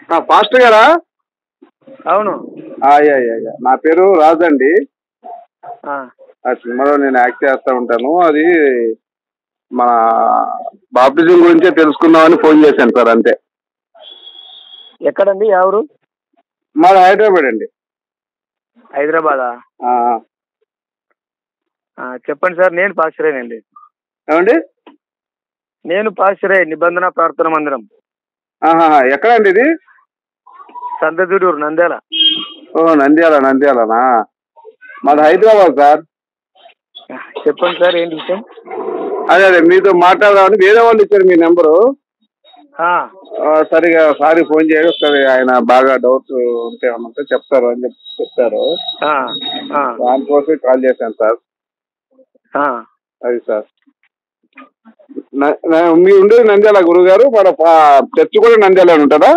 ఆ, పాస్టర్ గారా అవును ఆ, అయ్యా అయ్యా అయ్యా. నా పేరు రాజు అండి ఆ, ఆ సినిమాలో నేను యాక్ట్ చేస్తూ ఉంటాను అది మన బాప్టిజం గురించే తెలుసుకుందామని ఫోన్ చేశాను సార్ అంతే ఎక్కడండి ఎవరు మాది హైదరాబాద్ అండి హైదరాబాదా ఆ, ఆ, చెప్పండి సార్ నేను పాస్టరేనండి ఏమండి నేను పాస్టరే నిబంధన ప్రార్థన మందిరం ఆహాహా, ఎక్కడండి ఇది సంతదూడూరు నంద్యాల ఓ నంద్యాల నంద్యాలనా మాది హైదరాబాద్ సార్ చెప్పండి సార్ ఏంటి విషయం అదే అదే మీతో మాట్లాడదామని వేరే వాళ్ళు ఇచ్చారు మీ నెంబరు ఆ, ఆ, సరిగా సారి ఫోన్ చేయడం సరే ఆయన బాగా డౌట్స్ ఉంటే ఏమన్నా చెప్తారు అని చెప్పి చెప్తారు ఆ, ఆ, దానికోసం కాల్ చేశాను సార్ ఆ. అది సార్ న- న- మీ ఉండేది నంద్యాల గురువు గారు మన పా- చర్చ్ కూడా నంద్యాల ఉంటుందా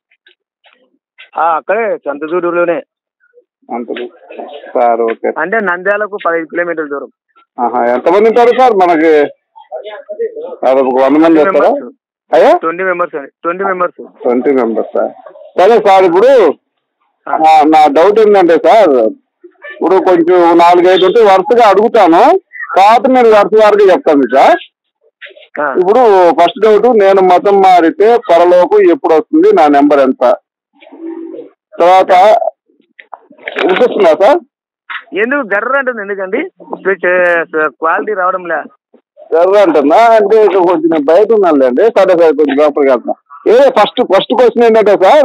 ఆ, అక్కడే సంతదూడూరులోనే అంతది సార్ ఓకే అంటే నంద్యాలకు పదహైదు కిలోమీటర్ల దూరం ఆహా, ఎంతమంది ఉంటారు సార్ మనకి దాదాపు ఒక వంద మంది వస్తారా అయ్యా ట్వంటీ మెంబర్స్ అండి twenty members twenty members sir సరే సార్ ఇప్పుడు నా- నా డౌట్ ఏంటంటే సార్ ఇప్పుడు కొంచెం నాలుగైదు ఉంటే వరుసగా అడుగుతాను తర్వాత నేను వరుస వారికి చెప్తాను సార్ ఇప్పుడు ఫస్ట్ డౌట్ నేను మతం మారితే పరలోకం ఎప్పుడు వస్తుంది నా నెంబర్ ఎంత తర్వాత వినిపిస్తుందా సార్ ఎందుకు గర్ర అంటుంది ఎందుకండి క్వాలిటీ రావడంలే సరే అంటున్నా అంటే ఇక కొంచెం నేను బయట ఉన్నానులేండి సరే సరే కొంచెం లోపలికి వెళ్తున్నా ఏ ఫస్ట్ ఫస్ట్ క్వశ్చన్ ఏంటంటే సార్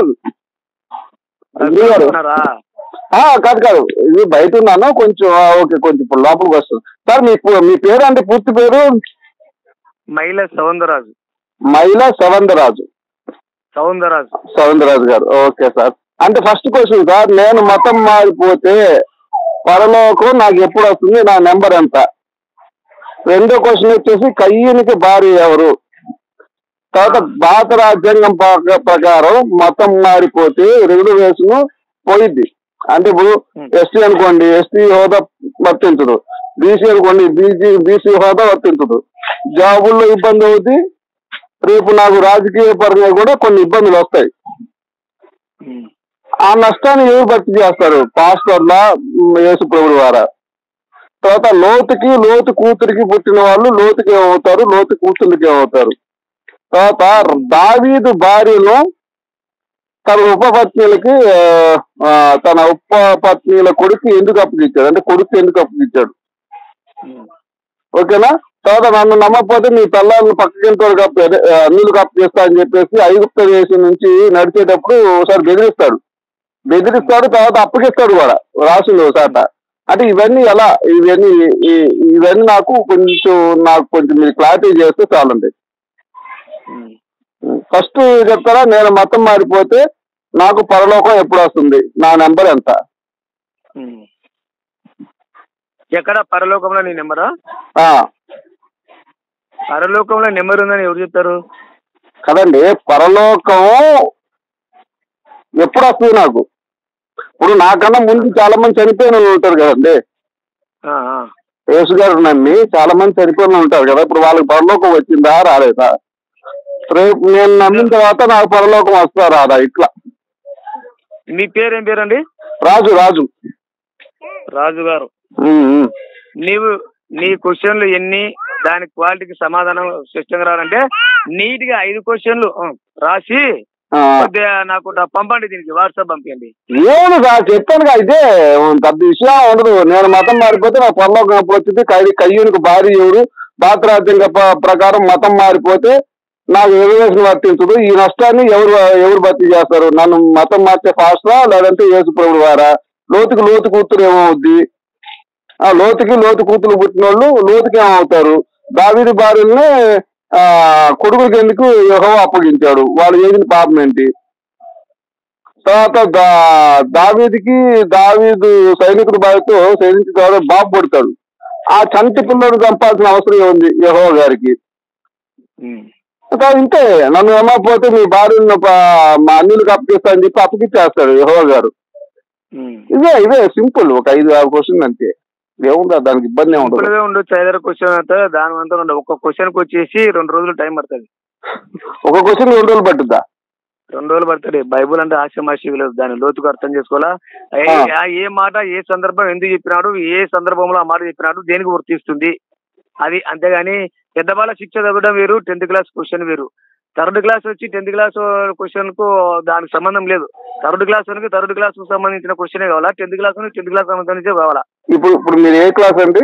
గురువు గారు ఉన్నారా ఆ, కాదు కాదు ఇది బయట ఉన్నాను కొంచెం ఆ, ఓకే కొంచెం ఇప్పుడు లోపలికి వస్తుంది సార్ మీ పు- మీ పేరు అంటే పూర్తి పేరు మహిళ సౌందరరాజు మైలా సవందరాజు సౌందరరాజు సౌందరరాజు గారు ఓకే సార్ అంటే ఫస్ట్ క్వశ్చన్ సార్ నేను మతం మారిపోతే పరలోకం నాకు ఎప్పుడు వస్తుంది నా నెంబర్ ఎంత రెండో క్వశ్చన్ వచ్చేసి కయ్యూనికి భార్య ఎవరు తర్వాత భారత రాజ్యాంగం ప్రక- ప్రకారం మతం మారిపోతే రిజర్వేషన్ పోయిద్ది అంటే ఇప్పుడు ఎస్టీ అనుకోండి ఎస్టీ హోదా వర్తించదు బీసీ అనుకోండి బీసీ బీసీ హోదా వర్తించదు జాబుల్లో ఇబ్బంది అవుతుంది రేపు నాకు రాజకీయ పరంగా కూడా కొన్ని ఇబ్బందులు వస్తాయి ఉమ్. ఆ నష్టాన్ని ఎవరు భర్తీ చేస్తారు పాస్టర్ల యేసు ప్రభుడు వారా తర్వాత లోతుకి లోతు కూతురికి పుట్టిన వాళ్ళు లోతుకి ఏమవుతారు లోతు కూతురికి ఏమవుతారు తర్వాత దావీదు భార్యను తన ఉపపత్నులకి ఆ, ఆ, తన ఉపపత్నుల కొడుకు ఎందుకు అప్పగిచ్చాడు అంటే కొడుకు ఎందుకు అప్పగిచ్చాడు ఉమ్. ఓకేనా తర్వాత నన్ను నమ్మకపోతే మీ పిల్లల్ని పక్కకింటి కప్పు అదే, ఆ, నీళ్ళు కప్పు చేస్తా అని చెప్పేసి ఐగుప్త దేశం నుంచి నడిచేటప్పుడు ఒకసారి బెదిరిస్తాడు బెదిరిస్తాడు తర్వాత అప్పగిస్తాడు కూడా రాసింది ఒకసారి అంటే ఇవన్నీ ఎలా ఇవన్నీ ఈ- ఇవన్నీ నాకు కొంచెం నాకు కొంచెం మీరు క్లారిటీ చేస్తే చాలండి ఉమ్. ఫస్ట్ చెప్తారా నేను మతం మారిపోతే నాకు పరలోకం ఎప్పుడు వస్తుంది నా నెంబర్ ఎంత ఉమ్. ఎక్కడ పరలోకంలో నీ నెంబరా ఆ, పరలోకంలో నెంబర్ ఉందని ఎవరు చెప్తారు కదండి పరలోకం ఎప్పుడు వస్తుంది నాకు ఇప్పుడు నాకన్నా ముందు చాలా మంది చనిపోయిన వాళ్ళు ఉంటారు కదండి ఆ, ఆ. యేసు గారు నమ్మి చాలా మంది చనిపోయిన వాళ్ళు ఉంటారు కదా ఇప్పుడు వాళ్ళకి పరలోకం వచ్చిందా రాలేదా రేపు నేను నమ్మిన తర్వాత నాకు పరలోకం వస్తా రాదా ఇట్లా మీ పేరు ఏం పేరండి రాజు రాజు రాజు గారు ఉమ్, ఉమ్. నీవు నీ క్వశ్చన్లు ఎన్ని దాని క్వాలిటీకి సమాధానం స్పష్టంగా రావాలంటే నీట్ గా ఐదు క్వశ్చన్లు ఆ, రాసి ఆ, కొద్దిగా నాకు నా పంపండి దీనికి వాట్సాప్ పంపించండి ఏముంది సార్ చెప్పాను కదా ఇదే పెద్ద విషయం ఉండదు నేను మతం మారిపోతే నాకు పరలోకం ఎప్పుడు వచ్చింది కై కయ్యూనికి భార్య ఎవరు భారతరాజ్యాంగ ప్ర- ప్రకారం మతం మారిపోతే నాకు రిజర్వేషన్ వర్తించదు ఈ నష్టాన్ని ఎవరు ఎవరు భర్తీ చేస్తారు నన్ను మతం మార్చే ఫాస్టా లేదంటే యేసు ప్రభుడు వారా లోతుకి లోతు కూతురు ఏమవుద్ది ఆ లోతుకి లోతు కూతురు పుట్టిన వాళ్ళు లోతుకి ఏమవుతారు దావీది భార్యల్ని ఆ కొడుకులకి ఎందుకు యెహోవా అప్పగించాడు వాళ్ళు చేసిన పాపం ఏంటి తర్వాత దా దావీదికి దావీదు సైనికుడు బాధితో సైనికుడు ద్వారా బాబు పుడతాడు ఆ చంటి పిల్లడు చంపాల్సిన అవసరం ఉంది యహో గారికి ఇంకా ఇంతే నన్ను ఏమకపోతే మీ భార్యను ప- మా అన్నిలకు అప్పగిస్తా అని చెప్పి అప్పగిచ్చేస్తాడు యహో గారు ఇదే ఇదే సింపుల్ ఒక ఐదు ఆరు క్వశ్చన్ అంతే ఏముందా దానికి ఇబ్బంది ఏముండదు సింపుల్ గా ఉండొచ్చు ఐదారు క్వశ్చన్ అయితే దాని అంతా ఉండదు ఒక్క క్వశ్చన్ కి వచ్చేసి రెండు రోజులు టైం పడుతుంది ఒక క్వశ్చన్ రెండు రోజులు పట్టుద్దా రెండు రోజులు పడుతుంది బైబుల్ అంటే ఆశమాషి లేదు దాని లోతుగా అర్థం చేసుకోవాలా ఏ- ఆ. ఆ ఏ మాట ఏ సందర్భం ఎందుకు చెప్పినాడు ఏ సందర్భంలో ఆ మాట చెప్పినాడు దేనికి వర్తిస్తుంది అది అంతేగాని పెద్దవాళ్ళ శిక్ష చదవడం వేరు టెన్త్ క్లాస్ క్వశ్చన్ వేరు థర్డ్ క్లాస్ వచ్చి టెన్త్ క్లాస్ క్వశ్చన్ కు దానికి సంబంధం లేదు థర్డ్ క్లాస్ వరకు థర్డ్ క్లాస్ కు సంబంధించిన క్వశ్చనే కావాలా టెన్త్ క్లాస్ టెన్త్ క్లాస్ సంబంధించే కావాలా ఇప్పుడు ఇప్పుడు మీరు ఏ క్లాస్ అండి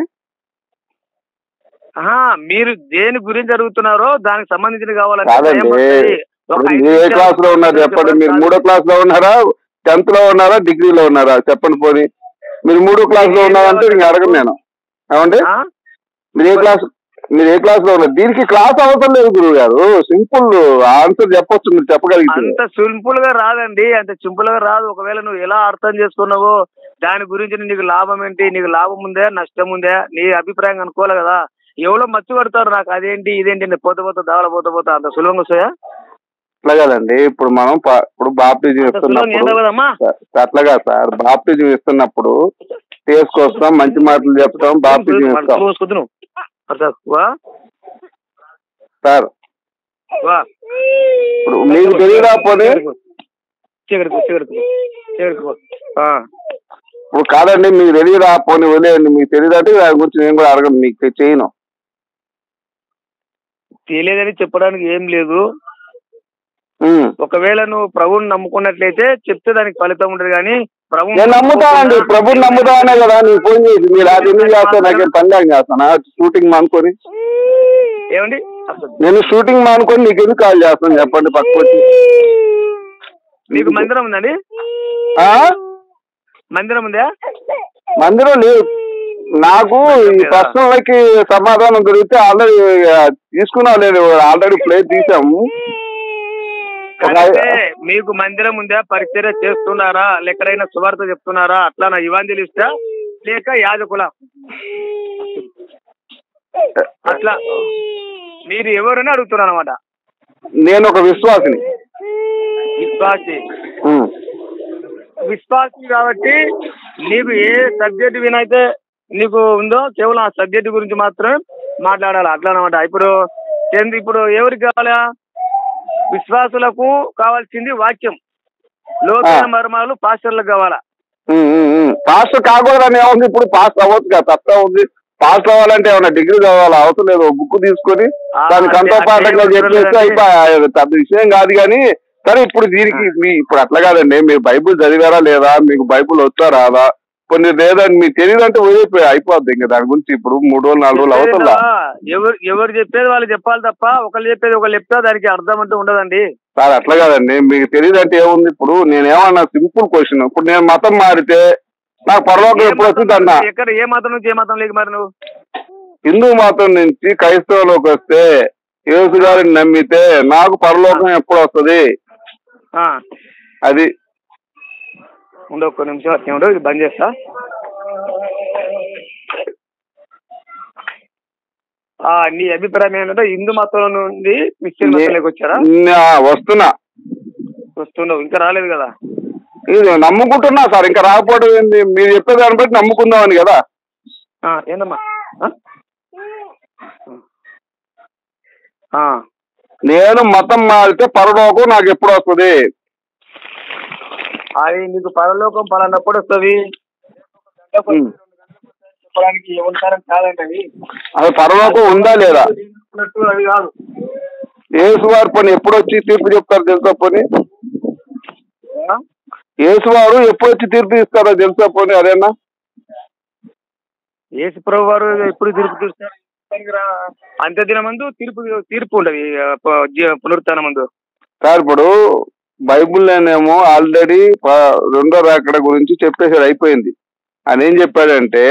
ఆహా, మీరు దేని గురించి అడుగుతున్నారో దానికి సంబంధించిన కావాలంటే కాదండి. టైం పడుతుంది. ఒక ఇప్పుడు ఐదు మీరు ఏ నిమిషాలు క్లాస్ లో ఉన్నారు చెప్పండి మీరు మూడో క్లాస్ లో ఉన్నారా టెన్త్ లో ఉన్నారా డిగ్రీలో ఉన్నారా చెప్పండి పోనీ మీరు మూడో క్లాస్ లో ఉన్నారంటే నేను అడగను నేను ఏమండి ఆ? మీరు ఏ క్లాస్ మీరు ఏ క్లాస్ లో ఉన్నారు దీనికి క్లాస్ అవసరం లేదు గురువు గారు సింపుల్ ఆన్సర్ చెప్పొచ్చు మీరు చెప్పగలిగితే అంత సింపుల్ గా రాదండి అంత సింపుల్ గా రాదు ఒకవేళ నువ్వు ఎలా అర్థం చేసుకున్నావో దాని గురించి నీకు లాభం ఏంటి నీకు లాభం ఉందా నష్టం ఉందా నీ అభిప్రాయం అనుకోలే కదా ఎవరో మచ్చి పడతారు నాకు అదేంటి ఇదేంటి అని పోత పోత దావల పోత పోత అంత సులభంగా వస్తాయా అట్లా కదండి ఇప్పుడు మనం ప- ఇప్పుడు బాప్టిజం అంత సులభంగా ఏం ఇస్తున్నప్పుడు కదమ్మా సార్, అట్లాగా సార్ బాప్టిజం ఇస్తున్నప్పుడు తీసుకొస్తాం మంచి మాటలు చెప్తాం బాప్టిజం ఇస్తాం చూసుకుద్దు నువ్వు అర్థం వా సార్ వా ఇప్పుడు మీకు తెలియదా పోనీ చీకటికి చీకటికి చీకటికి ఆ ఇప్పుడు కాదండి మీకు తెలియదా పోనీ వదిలేయండి మీకు తెలియదంటే దాని గురించి నేను కూడా అడగను మీకు తె- చేయను తెలియదని చెప్పడానికి ఏం లేదు ఉమ్. ఒకవేళ నువ్వు ప్రభువుని నమ్ముకున్నట్లయితే చెప్తే దానికి ఫలితం ఉండదు కానీ ప్రభు నేను నమ్ముతానండి ప్రభుని నమ్ముతానే కదా నీకు ఫోన్ చేసి మీరు అది ఎందుకు చేస్తాను నాకేం పని లేక చేస్తానా షూటింగ్ మానుకొని ఏమండి అసలు నేను షూటింగ్ మానుకొని నీకు ఎందుకు కాల్ చేస్తాను చెప్పండి పక్కకు వచ్చి మీకు మందిరం ఉందండి ఆ? మందిరం ఉందా మందిరం లేదు నాకు ఈ ప్రశ్నలకి సమాధానం దొరికితే ఆల్రెడీ తీసుకున్నాం లేదు ఆల్రెడీ ప్లేట్ తీసాము ఒక అంటే మీకు మందిరం ఉందా పరిచర్య చేస్తున్నారా ఎక్కడైనా సువార్త చెప్తున్నారా అట్లా నా ఇవాంజలిస్టా లేక యాజకుల అట్లా మీరు ఎవరని అడుగుతున్నారు అనమాట నేను ఒక విశ్వాసిని విశ్వాసి ఉమ్. విశ్వాసి కాబట్టి నీకు ఏ సబ్జెక్ట్ వినైతే నీకు ఉందో కేవలం ఆ సబ్జెక్ట్ గురించి మాత్రమే మాట్లాడాలి అట్లా అనమాట ఇప్పుడు ఏంది ఇప్పుడు ఎవరికి కావాలా విశ్వాసులకు కావాల్సింది వాక్యం లోతైన మర్మాలు పాస్టర్లకు కావాలా ఉమ్, ఉమ్, ఉమ్. పాస్టర్ కాకూడదని ఏముంది ఇప్పుడు పాస్ అవ్వచ్చు కదా తప్ప ఉంది పాస్ అవ్వాలంటే ఏమన్నా డిగ్రీ కావాలా అవసరం లేదు బుక్ తీసుకొని ఆ, దానికి అంతో అదే- పాఠంగా అదే చెప్పేస్తే అవసరం అయిపోయి పెద్ద విషయం కాదు కానీ సరే ఇప్పుడు దీనికి మీ ఇప్పుడు అట్లా కాదండి మీరు బైబుల్ చదివారా లేదా మీకు బైబుల్ వచ్చా రాదా కొన్ని లేదని మీకు తెలియదంటే వదిలిపోయి అయిపోద్ది ఇంకా దాని గురించి ఇప్పుడు మూడు రోజులు నాలుగు రోజులు అవసరం చెప్పేదా? ఎవరు ఎవరు చెప్పేది వాళ్ళు చెప్పాలి తప్ప ఒకళ్ళు చెప్పేది ఒకళ్ళు చెప్తే దానికి అర్థం అంటూ ఉండదండి సార్ అట్లా కాదండి మీకు తెలియదంటే ఏముంది ఇప్పుడు నేను ఏమన్నా సింపుల్ క్వశ్చన్ ఇప్పుడు నేను మతం మారితే నాకు పరలోకం ఏ ఎప్పుడు మతం వస్తుంది అన్నా ఎక్కడ ఏ మతం నుంచి ఏ మతం లేక మరి నువ్వు హిందూ మతం నుంచి క్రైస్తవులోకి వస్తే యేసు గారిని నమ్మితే నాకు పరలోకం ఎప్పుడు వస్తుంది ఆ, అది ఉండు ఒక్క నిమిషం అట్నే ఉండు ఇది బంద్ చేస్తా ఆ, నీ అభిప్రాయం ఏంటంటే హిందూ మతం నుండి క్రిస్టియన్ మతంలోకి వచ్చారా నా వస్తున్నా వస్తున్నావు ఇంకా రాలేదు కదా ఇది నమ్ముకుంటున్నా సార్ ఇంకా రాకపోవడం ఏంది మీరు చెప్పే దాన్ని బట్టి నమ్ముకుందామని కదా ఆ, ఏందమ్మా ఆ? ఆ, నేను మతం మారితే పరలోకం నాకు ఎప్పుడు వస్తుంది అది నీకు పరలోకం పలానప్పుడు వస్తుంది ఉమ్. చెప్పడానికి ఏమంటారం కాదండి అది అది పరలోకం ఉందా లేదా చెప్పినట్టు అది కాదు యేసు వారి పని ఎప్పుడు వచ్చి తీర్పు చెప్తారు తెలుసా పోనీ ఆ? యేసు వారు ఎప్పుడు వచ్చి తీర్పు ఇస్తారో తెలుసా పోనీ అదేనా యేసు ప్రభు వారు ఎప్పుడు తీర్పు తీరుస్తారు అంత్య దినమందు తీర్పు తీర్పు ఉండదు పునరుత్న మందు సార్ ఇప్పుడు బైబుల్లోనేమో ఆల్రెడీ రెండో రాకడ గురించి చెప్పేసాడు అయిపోయింది ఆయన ఏం చెప్పాడంటే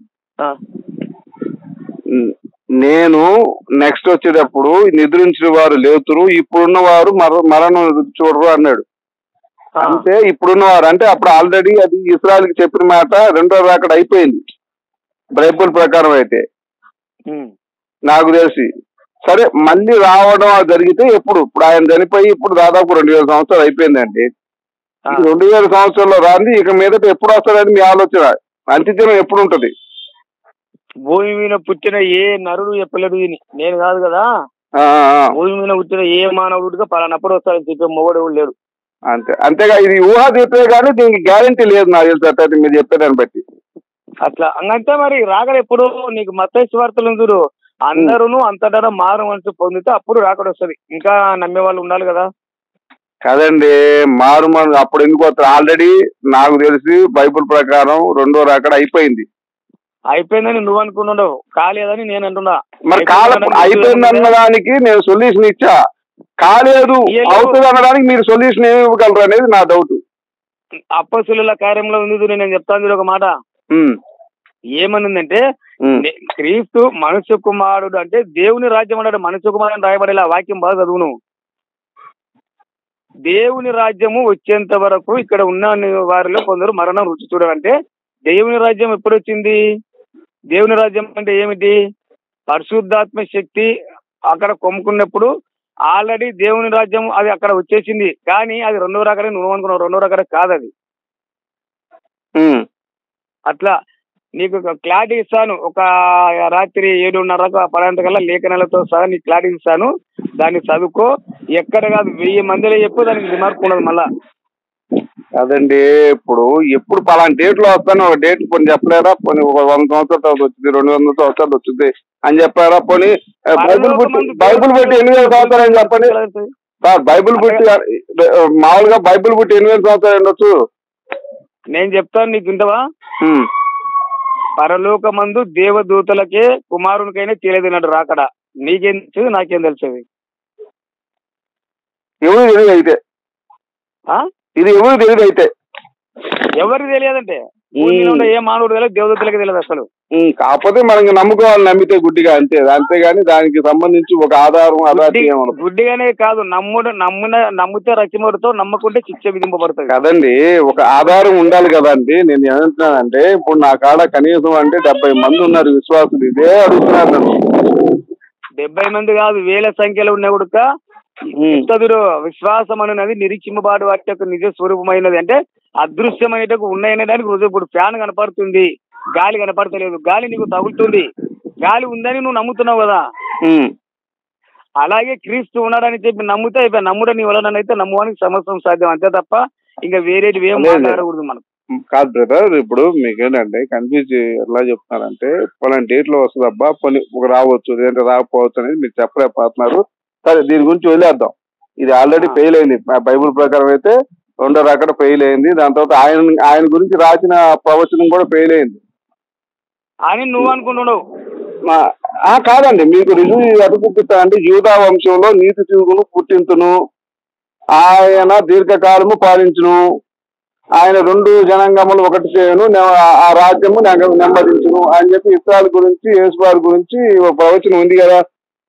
"న- నేను నెక్స్ట్ వచ్చేటప్పుడు నిద్రించిన వారు లేతురు ఇప్పుడున్న వారు మర మరణం చూడరు అన్నాడు అంటే ఇప్పుడున్న వారు అంటే అప్పుడు ఆల్రెడీ అది ఇస్రాయల్కి చెప్పిన మాట రెండో రాకడ అయిపోయింది బైబుల్ ప్రకారం అయితే నాకు తెలిసి సరే మళ్ళీ రావడం అది జరిగితే ఎప్పుడు ఇప్పుడు ఆయన చనిపోయి ఇప్పుడు దాదాపు రెండు వేల సంవత్సరాలు అయిపోయిందండి ఈ రెండు వేల సంవత్సరాల్లో రాంది ఇక మీదట ఎప్పుడు వస్తాడని మీ ఆలోచన అంత్యదినం ఎప్పుడు ఉంటది భూమి మీద పుట్టిన ఏ నరుడు చెప్పలేడు దీన్ని నేను కాదు కదా ఆ, ఆ, భూమి మీద పుట్టిన ఏ మానవుడిగా పలానప్పుడు వస్తాడని చెప్పే మొగడు ఎవడు లేడు అంతే అంతేగా ఇది ఊహాతీతే కానీ దీనికి గ్యారంటీ లేదు నాకు తెలిసి అట్లయితే మీరు చెప్పేదాన్ని బట్టి అట్లా అంతే మరి రాకడ ఎప్పుడు నీకు మత్తయి వార్తలు చూడు అందరూ అంతటా మారు మనసు పొందితే అప్పుడు రాకడ వస్తది ఇంకా నమ్మే వాళ్ళు ఉండాలి కదా కదండి మారు మన అప్పుడు ఎందుకు వస్తారు ఆల్రెడీ నాకు తెలిసి బైబిల్ ప్రకారం రెండో రాకడ అయిపోయింది అయిపోయిందని నువ్వు అనుకున్నావు కాలేదని నేను అంటున్నా మరి కాలం అయిపోయింది అనడానికి నేను సొల్యూషన్ ఇచ్చా కాలేదు ఇయ్యలేదు. అవుతుంది అనడానికి మీరు సొల్యూషన్ ఏమి ఇవ్వగలరు అనేది నా డౌట్ అప్పసుల కార్యంలో ఉంది చూడు, నేను చెప్తాను చూడు ఒక మాట ఏమనుందంటే నే- క్రీస్తు మనుష్య కుమారుడు అంటే దేవుని రాజ్యం అన్నాడు మనుష్య కుమారుడు రాయబడేలా ఆ వాక్యం బాగా చదువును దేవుని రాజ్యము వచ్చేంత వరకు ఇక్కడ ఉన్న వారిలో కొందరు మరణం రుచి చూడాలంటే దేవుని రాజ్యం ఎప్పుడు వచ్చింది దేవుని రాజ్యం అంటే ఏమిటి పరిశుద్ధాత్మ శక్తి అక్కడ కొమ్ముకున్నప్పుడు ఆల్రెడీ దేవుని రాజ్యం అది అక్కడ వచ్చేసింది కానీ అది రెండో రకరే నువ్వు అనుకున్నావు రెండో రకరే కాదు అది అట్లా నీకు ఒక క్లారిటీ ఇస్తాను ఒక రాత్రి ఏడున్నరకు పదంతకల్లా లేఖనాలతో సహా నీకు క్లారిటీ ఇస్తాను దాన్ని చదువుకో ఎక్కడ కాదు వెయ్యి మందిలో చెప్పు దానికి రిమార్క్ ఉండదు మళ్ళా అదండి ఇప్పుడు ఎప్పుడు పలానా డేట్ లో వస్తాను ఒక డేట్ కొన్ని చెప్పలేరా పోనీ ఒక వంద సంవత్సరాల తర్వాత వచ్చింది రెండు వందల సంవత్సరాలు వచ్చింది అని చెప్పారా పోనీ ఆ, బైబిల్ పుట్టి బైబిల్ పుట్టి ఎన్ని వేల సంవత్సరాలు అని చెప్పండి సార్ బైబిల్ పుట్టి ఆ, మామూలుగా బైబిల్ పుట్టి ఎన్ని వేల సంవత్సరాలు ఉండొచ్చు నేను చెప్తాను నీకు ఇంతవా ఉమ్. పరలోకమందు దేవదూతలకే కుమారునికైనా తెలియదు రాకడ నీకేం తెలుసు నాకేం తెలుసు ఎవరు తెలియదు అయితే ఆ? ఇది ఎవరు తెలియదు అయితే ఎవరికి తెలియదంటే భూమి మీద ఉన్న ఏ మానవుడు తెలియదు దేవదూతలకి తెలియదు అసలు ఉమ్, కాకపోతే మనకి నమ్ముకోవాలి నమ్మితే గుడ్డిగా అంతే అంతేగాని దానికి సంబంధించి ఒక ఆధారం అదాటి గుడ్డి- ఏమనదు గుడ్డిగానే కాదు నమ్ముడు నమ్మున నమ్మితే రచిమడుతో నమ్మకుంటే శిక్ష విధింపబడుతుంది కదండి ఒక ఆధారం ఉండాలి కదండి నేను ఏమంటున్నానంటే ఇప్పుడు నా కాడ కనీసం అంటే డెబ్బై మంది ఉన్నారు విశ్వాసులు ఇదే అడుగుతున్నారు నన్ను డెబ్బై మంది కాదు వేల సంఖ్యలో ఉన్న కూడా ఉమ్, చెప్తాదురు విశ్వాసం అనేది నిరీక్షింపబాటు వాటి యొక్క నిజ స్వరూపమైనది అంటే అదృశ్యమైనటకు ఉన్నాయనే దానికి రుజువు ఇప్పుడు ఫ్యాన్ కనపడుతుంది గాలి కనపడతలేదు గాలి నీకు తగులుతుంది గాలి ఉందని నువ్వు నమ్ముతున్నావు కదా ఉమ్. అలాగే క్రీస్తు ఉన్నాడని చెప్పి నమ్ముతే అయిపోయి నమ్ముడ నీ వలనైతే నమ్మడానికి సమస్తం సాధ్యం అంతే తప్ప ఇంకా వేరేటి ఏం లేదు. మాట్లాడకూడదు మనం కాదు బ్రదర్ ఇప్పుడు మీకు ఏంటంటే కన్ఫ్యూజ్ ఎలా చెప్తున్నారంటే పలానా డేట్ లో వస్తుంది అబ్బా పని ఒక రావచ్చు లేదంటే రాకపోవచ్చు అనేది మీరు చెప్పలేకపోతున్నారు సరే దీని గురించి వదిలేద్దాం ఇది ఆల్రెడీ ఆ. ఫెయిల్ అయింది బై- బైబిల్ ప్రకారం అయితే రెండో రకడ ఫెయిల్ అయింది దాని తర్వాత ఆయన ఆయన గురించి రాసిన ప్రవచనం కూడా ఫెయిల్ అయింది అని నువ్వు అనుకుంటున్నావు మా- ఆ కాదండి మీకు రుజువు ఎదుగుతా అంటే యూదా వంశంలో నీతి తిరుగును పుట్టింతును ఆయన దీర్ఘకాలము పాలించును ఆయన రెండు జనాంగములు ఒకటి చేయను నె- ఆ రాజ్యము నెగ- నెమ్మదించును అని చెప్పి ఇస్రాయల్ గురించి యేసువారి గురించి ఒక ప్రవచనం ఉంది కదా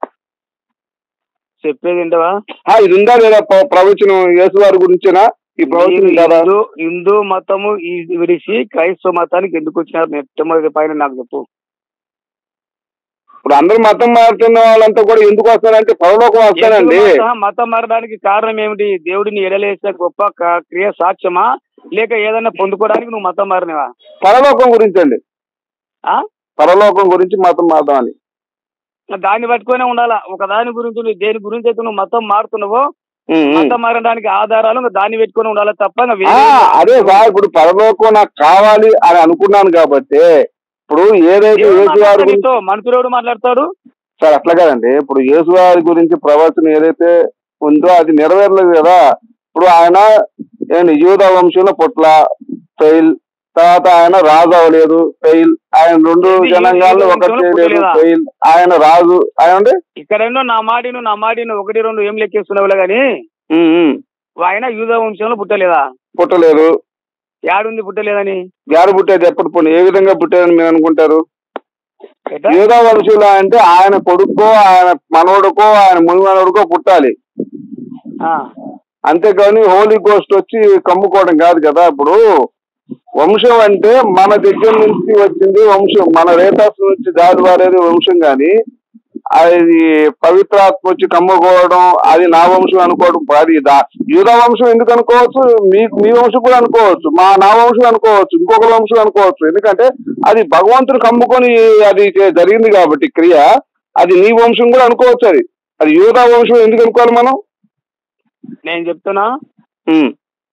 చెప్పేది ఏంటవా ఆ, ఇది ఉందా లేదా ప్ర- ప్రవచనం యేసువారి గురించేనా ఈ ప్రవచనం కదా హిందూ హిందూ మతము ఈ- విడిచి క్రైస్తవ మతానికి ఎందుకు వచ్చినారు మొట్టమొదటి పైన నాకు చెప్పు ఇప్పుడు అందరూ మతం మారుతున్న వాళ్ళంతా కూడా ఎందుకు వస్తారంటే పరలోకం వస్తానండి ఎందుకు మతం- మతం మారడానికి కారణం ఏమిటి దేవుడిని ఎడలేసే గొప్ప క- క్రియ సాక్ష్యమా లేక ఏదైనా పొందుకోవడానికి నువ్వు మతం మారినవా పరలోకం గురించి అండి ఆ? పరలోకం గురించి మతం మారదాం అని దాన్ని పట్టుకునే ఉండాలా ఒక దాని గురించి నువ్వు దేని గురించి అయితే నువ్వు మతం మారుతున్నావో ఉమ్, ఉమ్. మతం మారడానికి ఆధారాలు ఇంకా దాన్ని పెట్టుకొని ఉండాలి తప్ప ఇంకా ఆ, వేరే అదే సార్ ఇప్పుడు పరలోకం నాకు కావాలి అని అనుకున్నాను కాబట్టి ఇప్పుడు ఏదైతే ఎవరు యేసు వారి మాట్లాడతాడు గురించి నీతో? మనుషులు ఎవడు మాట్లాడతాడు సార్ అట్లా కాదండి ఇప్పుడు యేసు వారి గురించి ప్రవచనం ఏదైతే ఉందో అది నెరవేరలేదు కదా ఇప్పుడు ఆయన ఏంటి యూద వంశంలో పుట్ల ఫెయిల్ తర్వాత ఆయన రాజు అవ్వలేదు ఫెయిల్ ఆయన రెండు ఏంటి? జనాంగాలను యూద ఒకటి వంశంలో చేయలేదు పుట్టలేదా? ఫెయిల్ ఆయన రాజు ఆయన అంటే ఇక్కడేనో నా మాడిను నా మాడిను ఒకటి రెండు ఏం లెక్కేస్తున్నావులే గాని ఉమ్, ఉమ్, ఆయన యూద వంశంలో పుట్టలేదా పుట్టలేదు యాడుంది పుట్టలేదని యారు పుట్టేది ఎప్పుడు పుట్టిన ఏ విధంగా పుట్టారని మీరు అనుకుంటారు ఎట్లా? యూదా వంశులు అంటే ఆయన కొడుకో ఆయన మనవడుకో ఆయన మునిమనవడుకో పుట్టాలి ఆ. అంతేగాని హోలీ గోస్ట్ వచ్చి కమ్ముకోవడం కాదు కదా ఇప్పుడు వంశం అంటే మన దగ్గర నుంచి వచ్చింది వంశం మన రేతాస్ నుంచి దాడి వారేది వంశం గాని అది పవిత్రాత్మ వచ్చి కమ్ముకోవడం అది నా వంశం అనుకోవడం అది దా- యూదా వంశం ఎందుకు అనుకోవచ్చు మీ మీ వంశం కూడా అనుకోవచ్చు మా నా వంశం అనుకోవచ్చు ఇంకొక వంశం అనుకోవచ్చు ఎందుకంటే అది భగవంతుడు కమ్ముకొని అది చే- జరిగింది కాబట్టి క్రియ అది నీ వంశం కూడా అనుకోవచ్చు అది అది యూదా వంశం ఎందుకు అనుకోవాలి మనం నేను చెప్తున్నా ఉమ్.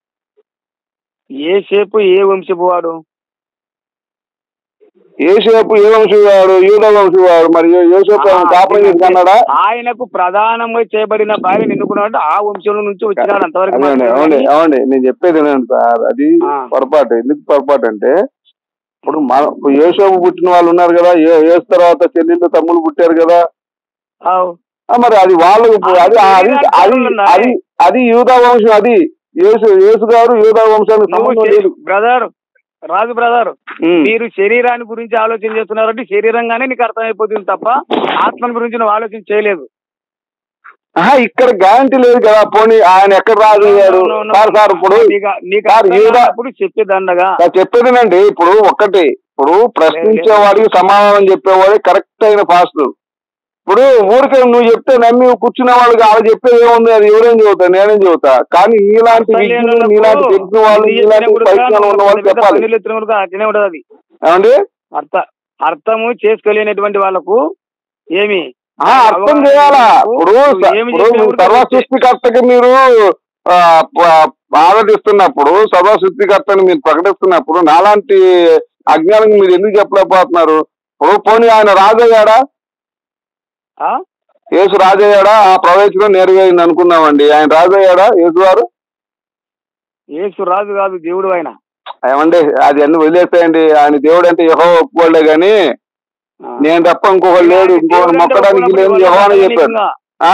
ఏ షేపు ఏ వంశపు వాడు ఏసేపు ఏ వంశం వాడు యూదా వంశం వాడు మరి యేసేపు ఆ, కాపురం చేసుకున్నాడా ఆయనకు ప్రధానంగా చేయబడిన భార్యను ఎన్నుకున్నాడు ఆ వంశంలో నుంచి వచ్చినాడు అంతవరకు అదే మాత్రమే అవునండి కానీ అవునండి నేను చెప్పేది ఏంటంటే సార్ అది ఆ. పొరపాటు ఎందుకు పొరపాటు అంటే ఇప్పుడు మన యేసోపు పుట్టిన వాళ్ళు ఉన్నారు కదా ఏ- యేసు తర్వాత చెల్లెళ్ళు తమ్ముళ్ళు పుట్టారు కదా ఆవ్. ఆ, మరి అది వాళ్ళు అది అది అది అది అది యూదా వంశం అది యేసు యేసు గారు యూదా వంశానికి నువ్వు సంబంధం లేదు బ్రదర్ రాజు బ్రదర్ ఉమ్. మీరు శరీరాన్ని గురించి ఆలోచన చేస్తున్నారంటే శరీరంగానే నీకు అర్థమైపోతుంది తప్ప ఆత్మని గురించి నువ్వు ఆలోచన చేయలేదు ఆహా, ఇక్కడ గ్యారంటీ లేదు కదా పోనీ ఆయన ఎక్కడ రాజు అయ్యారు No, no, no. Sir sir ఇప్పుడు నీకు నీకు సార్, అర్థం యూదా- కానప్పుడు చెప్పేదండగా సార్ చెప్పేదేనండి ఇప్పుడు ఒక్కటి ఇప్పుడు ప్రశ్నించేవాడికి సమాధానం చెప్పేవాడు కరెక్ట్ అయిన ఫాస్ట్ ఇప్పుడు ఊరికే నువ్వు చెప్తే నమ్మి కూర్చునే వాళ్ళకి వాళ్ళు చెప్పేది ఏముంది అది ఎవరేం చెబుతా నేనేం చెబుతా కానీ నీలాంటి విజ్ఞులు నీలాంటి తెలిసిన వాళ్ళు నీలాంటి పరిజ్ఞానం ఉన్న వాళ్ళు చెప్పాలి అట్లనే ఉండదు అది ఏమండి అర్థ అర్థము చేసుకోలేనటువంటి వాళ్ళకు ఏమి ఆ, అర్థం చేయాలా ఇప్పుడు స- ఏమి ఇప్పుడు చెప్పినా మీరు కూడా సర్వ సృష్టికర్తకి మీరు ఆ, ప- ఆరాధిస్తున్నప్పుడు సర్వ సృష్టికర్తని మీరు ప్రకటిస్తున్నప్పుడు నాలాంటి అజ్ఞానం మీరు ఎందుకు చెప్పలేకపోతున్నారు ఇప్పుడు పోనీ ఆయన రాజయ్యాడా ఆ? యేసు రాజయ్యాడా ఆ ప్రవేశం నెరవేరింది అనుకున్నామండి ఆయన రాజయ్యాడా యేసు గారు యేసు రాజు కాదు దేవుడు ఆయన ఏమండి అది అన్ని వదిలేస్తాయండి ఆయన దేవుడు అంటే యహో ఒప్పుకోలే గాని ఆ. నేను తప్ప ఇంకొకరు లేడు ఇంకొకరు మొక్కడానికి లేదు యహో అని చెప్పాడు ఆ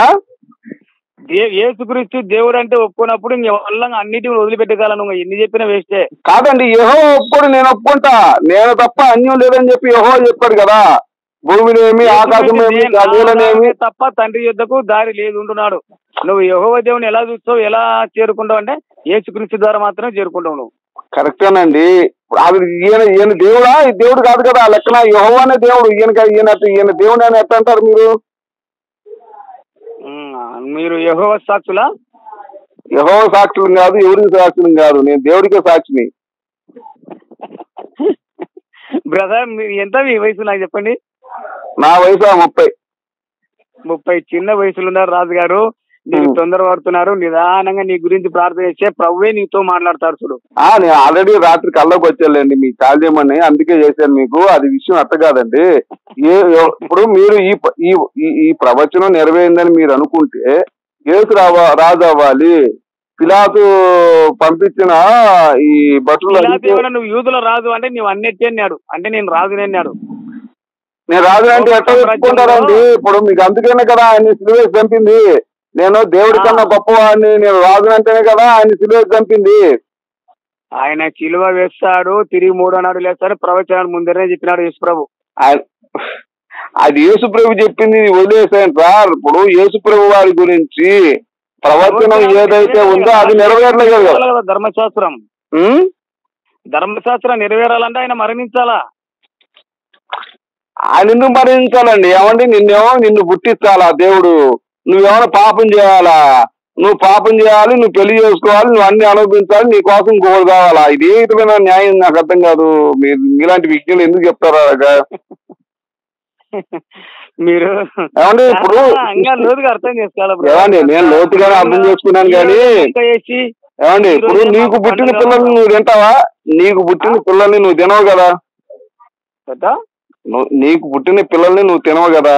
దే- యేసుక్రీస్తు దేవుడు అంటే ఒప్పుకున్నప్పుడు ఇంక వల్ల అన్నిటిని వదిలిపెట్టగలను ఇంక ఎన్ని చెప్పినా వేస్టే కాదండి యహో ఒప్పుకోడు నేను ఒప్పుకుంటా నేను తప్ప అన్యం లేదని చెప్పి యహో చెప్పాడు కదా భూమినేమి ఆకాశమేమి యేసుక్రీస్తు దే- నా నీలనేమి దారినే తప్ప తండ్రి యుద్ధకు దారి లేదు ఉంటున్నాడు నువ్వు యహోవ దేవుని ఎలా చూస్తావు ఎలా చేరుకుంటావు అంటే యేసుక్రీస్తు ద్వారా మాత్రమే చేరుకుంటావు నువ్వు కరెక్టేనండి ఇప్పుడు అది ఈయన ఈయన దేవుడా ఈ దేవుడు కాదు కదా ఆ లెక్కన యహో అనే దేవుడు ఈయన ఈయన ఈయన దేవుడు అని ఎట్లా అంటారు మీరు ఉమ్, మీరు యహోవ సాక్షులా యహో సాక్షులు కాదు ఎవరికి సాక్షులు కాదు నేను దేవుడికే సాక్షిని బ్రదర్ మీరు ఎంత మీ వయసు నాకు చెప్పండి నా వయసు ఆ ముప్పై ముప్పై చిన్న వయసులో ఉన్నారు రాజు గారు నీకు ఉమ్. తొందర పడుతున్నారు నిదానంగా నీ గురించి ప్రార్థన చేస్తే ప్రభువే నీతో మాట్లాడతాడు చూడు ఆ నేను ఆల్రెడీ రాత్రి కళ్ళకి వచ్చానులేండి మీకు కాల్ చేయమని అందుకే చేశాను మీకు అది విషయం అట్ట కాదండి ఏ ఎవ- ఇప్పుడు మీరు ఈ ప- ఈ ఈ- ఈ ప్రవచనం నెరవేరిందని మీరు అనుకుంటే ఏసు రావా రాజు అవ్వాలి పిలాతు పంపించిన ఈ భటులు ఇలా అడిగితే దేవుడా నువ్వు యూదులో రాజు అంటే నువ్వు అన్నట్టే అన్నాడు అంటే నేను రాజునే అన్నాడు నేను రాజు అంటే ఎట్లా చెప్పుకుంటారండి ఇప్పుడు మీకు అందుకనే కదా ఆయన సిలువేసి చంపింది నేను దేవుడి కన్నా గొప్పవాడిని నేను రాజు అంటేనే కదా ఆయన సిలువేసి చంపింది ఆయన చిలువ వేస్తాడు తిరిగి మూడో నాడు లేస్తాడు ప్రవచనాలు ముందరే చెప్పినాడు యేసుప్రభు ఆయన అది యేసుప్రభు చెప్పింది ఇది వదిలేసాను సార్ ఇప్పుడు యేసుప్రభు వారి గురించి ప్రవచనం ఏదైతే ఉందో అది నెరవేరలేదు కదా కదా ధర్మశాస్త్రం ఉం? ధర్మశాస్త్రం నెరవేరాలంటే ఆయన మరణించాలా ఆయన ఎందుకు మరణించాలండి ఏమండి నిన్నేమో నిన్ను పుట్టించాలా దేవుడు నువ్వేమైనా పాపం చేయాలా నువ్వు పాపం చేయాలి నువ్వు పెళ్లి చేసుకోవాలి నువ్వు అన్ని అనుభవించాలి నీ కోసం ఇంకొకరు కావాలా ఇది ఏ విధమైన న్యాయం నాకు అర్థం కాదు మీరు మీలాంటి విజ్ఞులు ఎందుకు చెప్తారా అలాగా? మీరు ఏమండి ఇప్పుడు ఆ, ఇంకా లోతుగా అర్థం చేసుకోవాలి బ్రో. ఏమండి నేను లోతుగానే అర్థం చేసుకున్నాను కానీ ఇంకా వేసి ఏమండి ఇప్పుడు నీకు పుట్టిన పిల్లల్ని నువ్వు తింటావా నీకు పుట్టిన పిల్లల్ని నువ్వు తినవు కదా కదా? నువ్వు నీకు పుట్టిన పిల్లల్ని నువ్వు తినవు కదా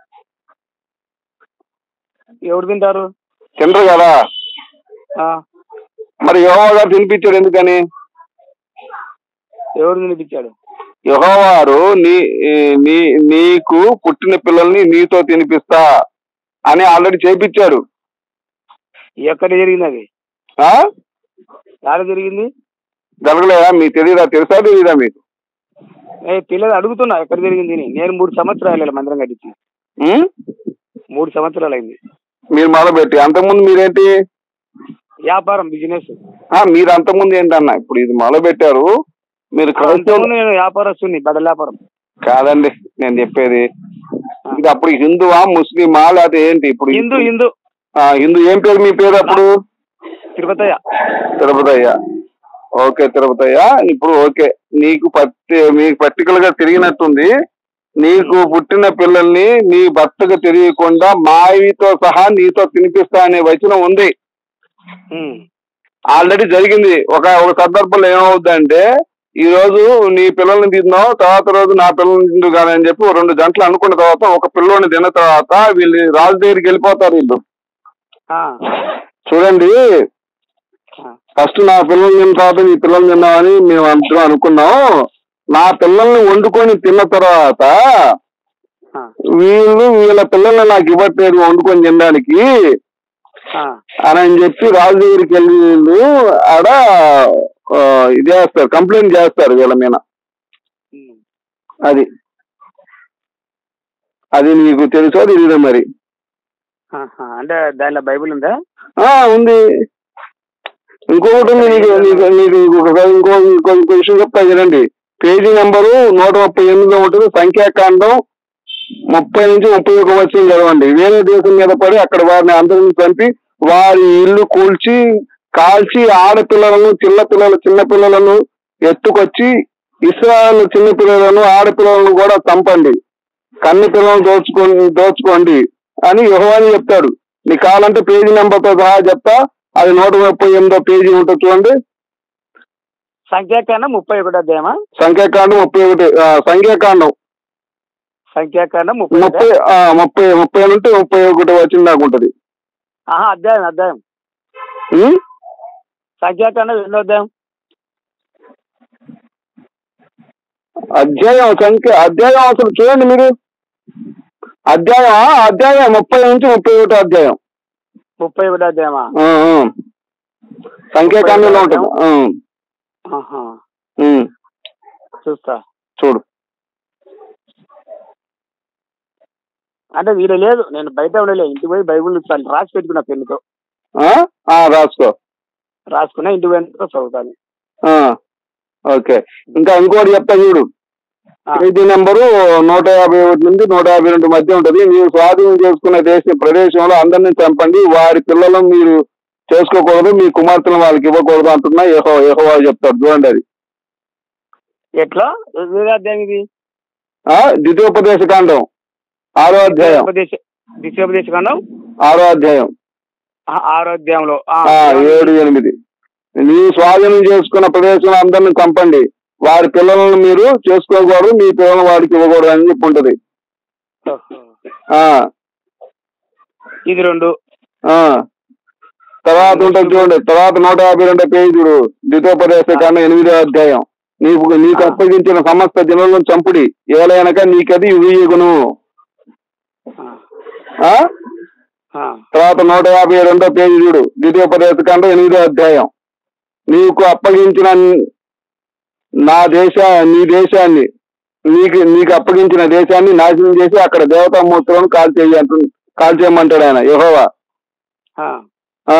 ఎవరు తింటారు తినరు కదా ఆ, మరి యహోవా గారు తినిపించాడు ఎందుకని ఎవరు తినిపించాడు యహోవారు నీ నీ నీకు పుట్టిన పిల్లల్ని నీతో తినిపిస్తా అని ఆల్రెడీ చేపించాడు ఎక్కడ జరిగింది అది ఆ ఎక్కడ జరిగింది జరగలేదా మీకు తెలియదా తెలుసా తెలియదా మీకు ఏ పిల్లలు అడుగుతున్నా ఎక్కడ జరిగింది అని. నేను మూడు సంవత్సరాలు వెళ్ళాలి మందిరం కట్టించి ఉం? మూడు సంవత్సరాలు అయింది మీరు మొదలుపెట్టి అంతకుముందు మీరేంటి వ్యాపారం బిజినెస్ ఆ, మీరు అంతకుముందు ఏంటన్నా ఇప్పుడు ఇది మొదలు పెట్టారు మీరు క్రైస్తవులు అంతకుముందు నేను వ్యాపారస్తుని బట్టల వ్యాపారం కాదండి నేను చెప్పేది ఇది అప్పుడు హిందువా ముస్లిమా లేకపోతే ఏంటి ఇప్పుడు హిందూ హిందూ ఆ, హిందూ ఏం పేరు మీ పేరు అప్పుడు తిరుపతయ్య తిరుపతయ్య ఓకే తిరుపతయ్య ఇప్పుడు ఓకే నీకు పట్టి మీకు పర్టికులర్ గా తిరిగినట్టుంది నీకు పుట్టిన పిల్లల్ని నీ భర్తకు తెలియకుండా మావితో సహా నీతో తినిపిస్తా అనే వచనం ఉంది ఉమ్. ఆల్రెడీ జరిగింది ఒక ఒక సందర్భంలో ఏమవుద్దంటే ఈ రోజు నీ పిల్లల్ని తిన్నావు తర్వాత రోజు నా పిల్లల్ని తిందు కానీ అని చెప్పి ఓ రెండు గంటలు అనుకున్న తర్వాత ఒక పిల్లోని తిన్న తర్వాత వీళ్ళు రాజు దగ్గరికి వెళ్ళిపోతారు వీళ్ళు ఆ, చూడండి ఆ, ఫస్ట్ నా పిల్లల్ని తిన్న తర్వాత నీ పిల్లల్ని తిన్నామని మేము అందరం అనుకున్నాం నా పిల్లల్ని వండుకొని తిన్న తర్వాత ఆ, వీళ్ళు వీళ్ళ పిల్లల్ని నాకు ఇవ్వట్లేదు వండుకొని తినడానికి ఆ. అని అని చెప్పి రాజు దగ్గరికి వెళ్ళి వీళ్ళు ఆడ ఆ, ఇది చేస్తారు కంప్లైంట్ చేస్తారు వీళ్ళ మీద ఉమ్. అది అది నీకు తెలుసో తెలియదు మరి ఆహా. అంటే దానిలో బైబిల్ ఉందా ఆ ఉంది ఇంకొకటి ఉంది నీకు నీకు నీకు ఇంకొక ఇంకో ఇంకో ఇంకో విషయం చెప్తా వినండి పేజీ నెంబరు నూట ముప్పై ఎనిమిదిలో ఉంటుంది సంఖ్యాకాండం ముప్పై నుంచి ముప్పై ఒక వచ్చిన చదవండి వేరే దేశం మీద పడి అక్కడ వారిని అందరిని చంపి వారి ఇల్లు కూల్చి కాల్చి ఆడపిల్లలను చిన్న పిల్లలు చిన్న పిల్లలను ఎత్తుకొచ్చి ఇస్రాయల్ చిన్న పిల్లలను ఆడపిల్లలను కూడా చంపండి కన్ని పిల్లలను దోచుకోండి దోచుకోండి అని యుహవాని చెప్తాడు నీ కావాలంటే పేజీ నెంబర్తో సహా చెప్తా అది నూట ముప్పై ఎనిమిదో పేజీ ఉంటుంది చూడండి సంఖ్యాకాండం ముప్పై ఒకటి అధ్యాయమా సంఖ్యాకాండం ముప్పై ఒకటి ఆ, సంఖ్యాకాండం సంఖ్యాకాండం ముప్పై ముప్పై ఒకటా? ఆ, ముప్పై ముప్పై నుండి ముప్పై ఒకటి వచ్చిన దాకా ఉంటది ఆహా అధ్యాయం అధ్యాయం ఉం? సంఖ్యాకాండం ఎన్నో అధ్యాయం అధ్యాయం సంఖ్య అధ్యాయం అసలు చూడండి మీరు అధ్యాయం ఆ, అధ్యాయం ముప్పై నుంచి ముప్పై ఒకటి అధ్యాయం ముప్పై ఒకటి అధ్యాయమా ఆ, ఆ. సంఖ్యాకాండంలో ఉంటుంది ఆ, ఆహా. ఉం. చూస్తా చూడు అంటే వీడు లేదు నేను బయట ఉండలే ఇంటికి పోయి బైబుల్ చాలు రాసి పెట్టుకున్నా పెన్నుతో ఆ? ఆ, రాసుకో రాసుకున్నా ఇంటికి పోయిన చదువుతాను ఆ, ఓకే ఇంకా ఇంకోటి చెప్తా చూడు ఆ. పేజీ నెంబరు నూట యాభై ఒకటి నుంచి నూట యాభై రెండు మధ్య ఉంటుంది మీరు స్వాధీనం చేసుకున్న దేశ ప్రదేశంలో అందరినీ చంపండి వారి పిల్లలను మీరు చేసుకోకూడదు మీ కుమార్తెలను వాళ్ళకి ఇవ్వకూడదు అంటున్నా యహో యహోవా చెప్తాడు చూడండి అది ఎట్లా వేరే అధ్యాయం ఇది ఆ ద్వితీయోపదేశ కాండం ఆరో అధ్యాయం ఉపదేశ దిశోపదేశ కాండం ఆరో అధ్యాయం ఆ, ఆరో అధ్యాయంలో ఆ, ఆ ఏడు ఎనిమిది మీరు స్వాధీనం చేసుకున్న ప్రదేశంలో అందరిని చంపండి వారి పిల్లలను మీరు చేసుకోకూడదు మీ పిల్లలను వాడికి ఇవ్వకూడదు అని చెప్పి ఉంటది ఓహో. ఆ ఇది రెండు ఆ తర్వాత ఉంటుంది చూడండి తర్వాత నూట యాభై రెండో పేజీ చూడు ద్వితోపదేశ కాండం ఎనిమిదో అధ్యాయం నీకు నీకు ఆ. అప్పగించిన సమస్త జనులను చంపుడి ఏలైనక నీకది ఇవ్వగును ఆ, ఆ ఆ, తర్వాత నూట యాభై రెండో పేజీ చూడు ద్వితీయోపదేశ కాండం ఎనిమిదో అధ్యాయం నీకు అప్పగించిన నా దేశ నీ దేశాన్ని నీకు నీకు అప్పగించిన దేశాన్ని నాశనం చేసి అక్కడ దేవతా మూర్తులను కాల్చేయి అంటు కాల్చేయమంటాడు ఆయన యెహోవా ఆ. ఆ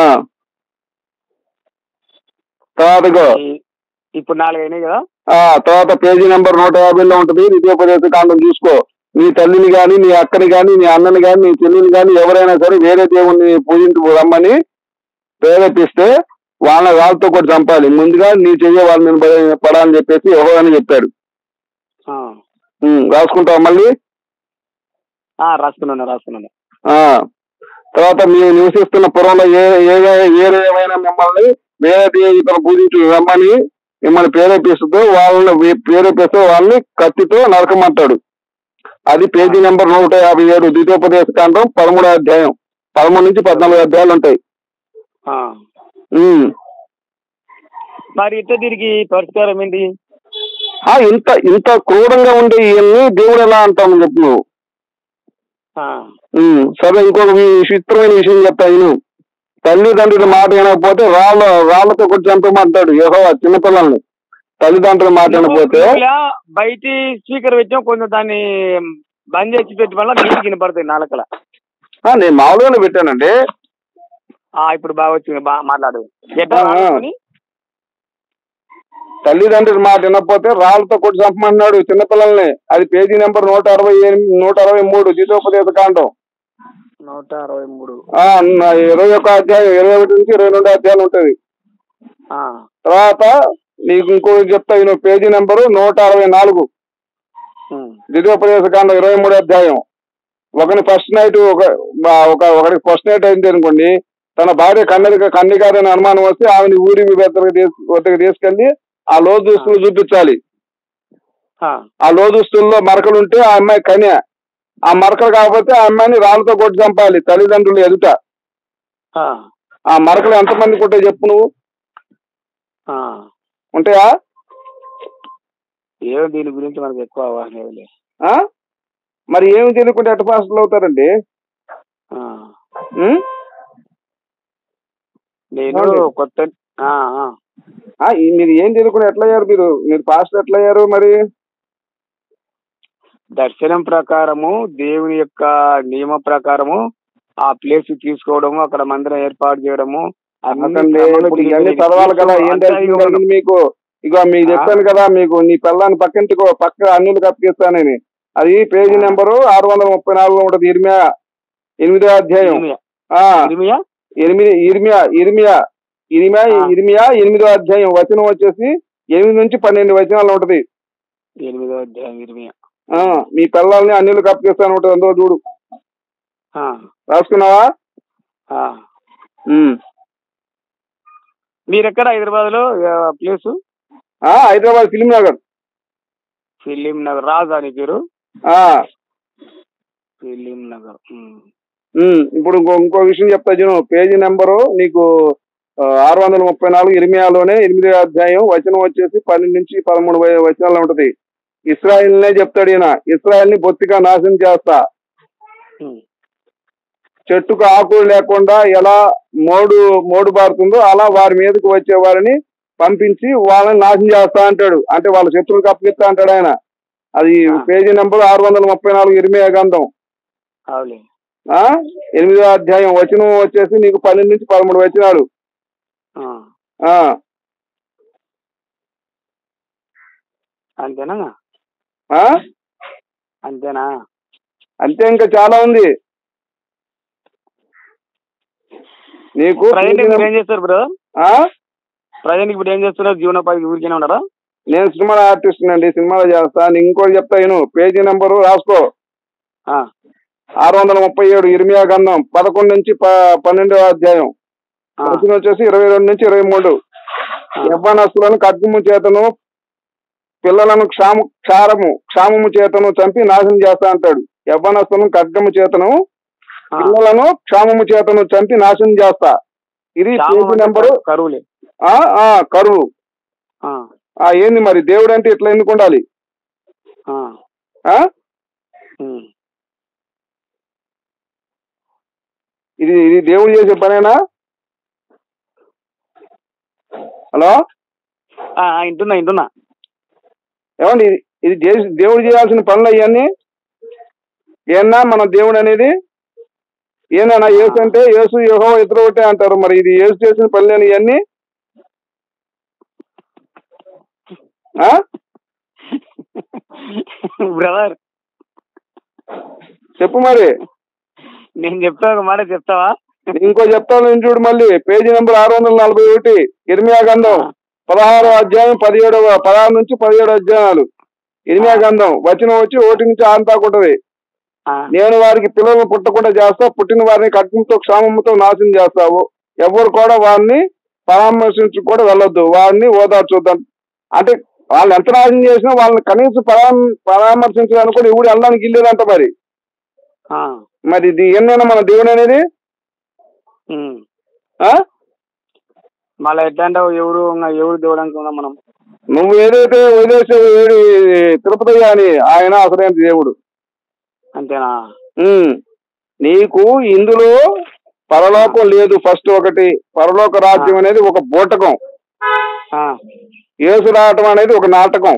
తర్వాత ఇగో, ఈ- ఇప్పుడు నాలుగు అయినాయి కదా ఆ తర్వాత పేజీ నెంబర్ నూట యాభైలో ఉంటుంది ద్వితీయోపదేశ కాండం చూసుకో నీ తల్లిని గాని నీ అక్కని గాని నీ అన్నని గాని నీ చెల్లిని గాని ఎవరైనా సరే వేరే దేవుణ్ణి పూజించు రమ్మని ప్రేరేపిస్తే వాళ్ళ వాళ్ళతో కూడా చంపాలి ముందుగా నీ చెయ్య వాళ్ళ మీద పడ- పడాలని చెప్పేసి యెహోవా అని చెప్పాడు ఆ. ఉమ్, రాసుకుంటావా మళ్ళీ ఆ, రాసుకున్నాను రాసుకున్నాను ఆ తర్వాత మీరు నివసిస్తున్న పురంలో ఏ ఏ ఏ ఏమైనా మిమ్మల్ని వేరే దేవతను పూజించు రమ్మని మిమ్మల్ని ప్రేరేపిస్తూ వాళ్ళని వే- ప్రేరేపిస్తూ వాళ్ళని కత్తితో నరకమంటాడు అది పేజీ నెంబర్ నూట యాభై ఏడు ద్వితీయోపదేశ కాండం పదమూడో అధ్యాయం పదమూడు నుంచి పద్నాలుగు అధ్యాయాలు ఉంటాయి ఆ. ఉమ్. మరి ఇట్లా దీనికి పరిష్కారం ఏంటి ఆ, ఇంత ఇంత క్రూరంగా ఉండే ఇవన్నీ దేవుడు ఎలా అంటాము చెప్పు నువ్వు ఆ. ఉమ్, సరే ఇంకొక వి- విచిత్రమైన విషయం చెప్తా నేను తల్లిదండ్రుల మాట వినకపోతే రాళ్ళ రాళ్లతో కూడా చంపమంటాడు యహో చిన్నపిల్లల్ని తల్లిదండ్రుల మాట వినకపోతే నువ్వు ఇలా బయటి స్పీకర్ పెట్టాం కొంచెం దాన్ని బంద్ చేసి పెట్టి వల్ల నీకు వినపడతాయి నాలుకల ఆ, నేను మామూలుగానే పెట్టానండి ఆ ఇప్పుడు బాగా వచ్చింది బాగా మాట్లాడు ఎట్లా ఆ, ఆ. రాసుకొని? తల్లిదండ్రుల మాట వినకపోతే రాళ్ళతో కూడా చంపమన్నాడు చిన్నపిల్లల్ని అది పేజీ నెంబర్ నూట అరవై ఎనిమిది నూట అరవై మూడు జీతోపదేశ కాండం నూట అరవై మూడు ఆ, నా ఇరవై ఒక అధ్యాయం ఇరవై ఒకటి నుంచి ఇరవై రెండు అధ్యాయాలు ఉంటది ఆ. తర్వాత నీకు ఇంకో చెప్తా ఈయన పేజీ నెంబరు నూట అరవై నాలుగు ఉమ్, ద్వితీయోపదేశకాండం ఇరవై మూడో అధ్యాయం ఒకని ఫస్ట్ నైట్ ఒక బా- ఒక ఒకటి ఫస్ట్ నైట్ అయింది అనుకోండి తన భార్య కన్నె కన్నికారని అనుమానం వస్తే ఆమెని ఊరి వద్దకు వద్దకు తీసుకెళ్లి ఆ లో దుస్తులు చూపించాలి ఆ, ఆ లో దుస్తుల్లో మరకలు ఉంటే ఆ అమ్మాయి కన్య ఆ మరకలు కాకపోతే ఆ అమ్మాయిని రాళ్ళతో కొట్టి చంపాలి తల్లిదండ్రులు ఎదుట ఆ, ఆ మరకలు ఎంతమందికి ఉంటాయి చెప్పు నువ్వు ఆ. ఉంటాయా ఏదో దీని గురించి మనకు ఎక్కువ అవగాహన లేదు ఆ? మరి ఏమి తెలియకుండా ఎట్ట పాస్టర్లు అవుతారండి ఉం? నేను ఏమండి? కొత్త ఆ, ఆ. ఆ, ఈ మీరు ఏం తెలియకుండా ఎట్లా అయ్యారు మీరు మీరు పాస్టర్ ఎట్లా అయ్యారు మరి దర్శనం ప్రకారము దేవుని యొక్క నియమ ప్రకారము ఆ ప్లేస్ తీసుకోవడము అక్కడ మందిరం ఏర్పాటు చేయడము అన్ని అసలు క్రమంలో ఇప్పుడు ఇవన్నీ జరిగినాయి. చదవాలి కదా ఏం అంతా దర్శనం ఇక జరిగింది మీకు ఇగో మీకు ఆ? చెప్పాను కదా మీకు నీ పిల్లని పక్కింటికో పక్క అన్నిలకు అప్పగిస్తానని అది పేజీ ఆ. నెంబరు ఆరు వందల ముప్పై నాలుగులో ఉంటది ఇర్మియా ఎనిమిదో అధ్యాయం ఇరిమియా. ఆ ఇరిమియా? ఎనిమిది ఇర్మియా ఇర్మియా ఇర్మియా ఆ. ఇర్మియా ఎనిమిదో అధ్యాయం వచనం వచ్చేసి ఎనిమిది నుంచి పన్నెండు వచనాలు ఉంటది ఎనిమిదో అధ్యాయం ఇరిమియా ఆ మీ పిల్లల్ని అన్నిలకు అప్పగిస్తాను ఉంటది అందులో చూడు ఆ, రాసుకున్నావా ఆ. ఉమ్. మీరెక్కడ హైదరాబాద్ లో ప్లేస్ ఆ హైదరాబాద్ ఫిలిం నగర్ ఫిలిం నగర్ రాజా నీ పేరు ఆ ఫిలిం నగర్ ఉమ్. ఉమ్, ఇప్పుడు ఇంకో ఇంకో విషయం చెప్తా చూడు పేజీ నెంబరు నీకు ఆ, ఆరు వందల ముప్పై నాలుగు ఇరిమియాలోనే ఎనిమిదో అధ్యాయం వచనం వచ్చేసి పన్నెండు నుంచి పదమూడు వ- వచనాలు ఉంటది ఇస్రాయిల్నే చెప్తాడు ఈయన ఇస్రాయల్ ని బొత్తిగా నాశనం చేస్తా ఉమ్. చెట్టుకు ఆకులు లేకుండా ఎలా మోడు మోడు బారుతుందో అలా వారి మీదకి వచ్చే వారిని పంపించి వాళ్ళని నాశనం చేస్తా అంటాడు అంటే వాళ్ళ శత్రువులకు అప్పగిస్తా అంటాడు ఆయన అది ఆ. పేజీ నెంబర్ ఆరు వందల ముప్పై నాలుగు ఇరిమియా గంధం అవులే ఆ ఎనిమిదో అధ్యాయం వచనం వచ్చేసి నీకు పన్నెండు నుంచి పదమూడు వచనాలు ఆ. ఆ అంతేనా ఆ అంతేనా అంతే ఇంకా చాలా ఉంది నీకు ప్రజెంట్ ఇప్పుడు ఏం చేస్తారు బ్రో ఆ? ప్రజెంట్ ఇప్పుడు ఏం చేస్తున్నారు జీవనోపాధి ఊరికేనే ఉన్నారా నేను సినిమా ఆర్టిస్ట్ అండి సినిమాలో చేస్తా నీకు ఇంకోటి చెప్తా నేను పేజీ నెంబరు రాసుకో ఆ, ఆరు వందల ముప్పై ఏడు ఇరిమియా గంధం పదకొండు నుంచి ప- పన్నెండో అధ్యాయం ఆ, వచనం వచ్చేసి ఇరవై రెండు నుంచి ఇరవై మూడు ఆ. యవ్వనస్తులను ఖడ్గము చేతను పిల్లలను క్షాము క్షారము క్షామము చేతను చంపి నాశనం చేస్తా అంటాడు యవ్వనస్తులను ఖడ్గము చేతను ఆ. పిల్లలను క్షామము చేతను చంపి నాశనం చేస్తా ఇది క్షామం పేజీ అంటే నెంబరు కరువులే ఆ ఆ కరువు ఆ, ఆ ఏంది మరి దేవుడు అంటే ఇట్లా ఎందుకు ఉండాలి ఆ, ఆ ఉమ్. ఇది ఇది దేవుడు చేసే పనేనా హలో ఆ, ఆ, వింటున్నా వింటున్నా ఏమండి ఇది- ఇది చేసి దేవుడు చేయాల్సిన పనులు అవన్నీ ఏనా మన దేవుడు అనేది ఏనా యేసు అంటే యేసు యోహో ఇతరు ఒకటే అంటారు మరి ఇది యేసు చేసిన పనులేని ఇవన్నీ ఆ? బ్రదర్ చెప్పు మరి నేను చెప్తా ఒక మాట చెప్తావా ఇంకో చెప్తాను నేను చూడు మళ్ళీ పేజీ నెంబర్ ఆరు వందల నలభై ఒకటి ఇర్మియా గంధం పదహారో అధ్యాయం పదిహేడవ పదహారు నుంచి పదిహేడు అధ్యాయాలు ఇర్మియా గంధం వచనం వచ్చి ఒకటి నుంచి ఆరు దాకా ఉంటది ఆ, నేను వారికి పిల్లలను పుట్టకుండా చేస్తా పుట్టిన వారిని కట్నంతో క్షామంతో నాశనం చేస్తావు ఎవరు కూడా వారిని పరామర్శించు కూడా వెళ్ళొద్దు వారిని ఓదార్చొద్దు అంటే వాళ్ళు ఎంత నాశనం చేసినా వాళ్ళని కనీసం పరామ పరామర్శించడానికి కూడా ఎవడు వెళ్ళడానికి ఇల్లేదంట మరి ఆ, మరి ఇది ఏమైనా మన దేవుడు అనేది ఉమ్. ఆ? మళ్ళీ ఎట్లా అంటావు ఎవరు ఇంకా ఎవరు దేవుడు అనుకున్నాం మనం నువ్వు ఏదైతే వదిలేసావు ఏడు తిరుపతి అని ఆయన అసలైన దేవుడు అంతేనా ఉమ్. నీకు ఇందులో పరలోకం లేదు ఫస్ట్ ఒకటి పరలోక రాజ్యం అనేది ఒక బూటకం ఆ, యేసు రావటం అనేది ఒక నాటకం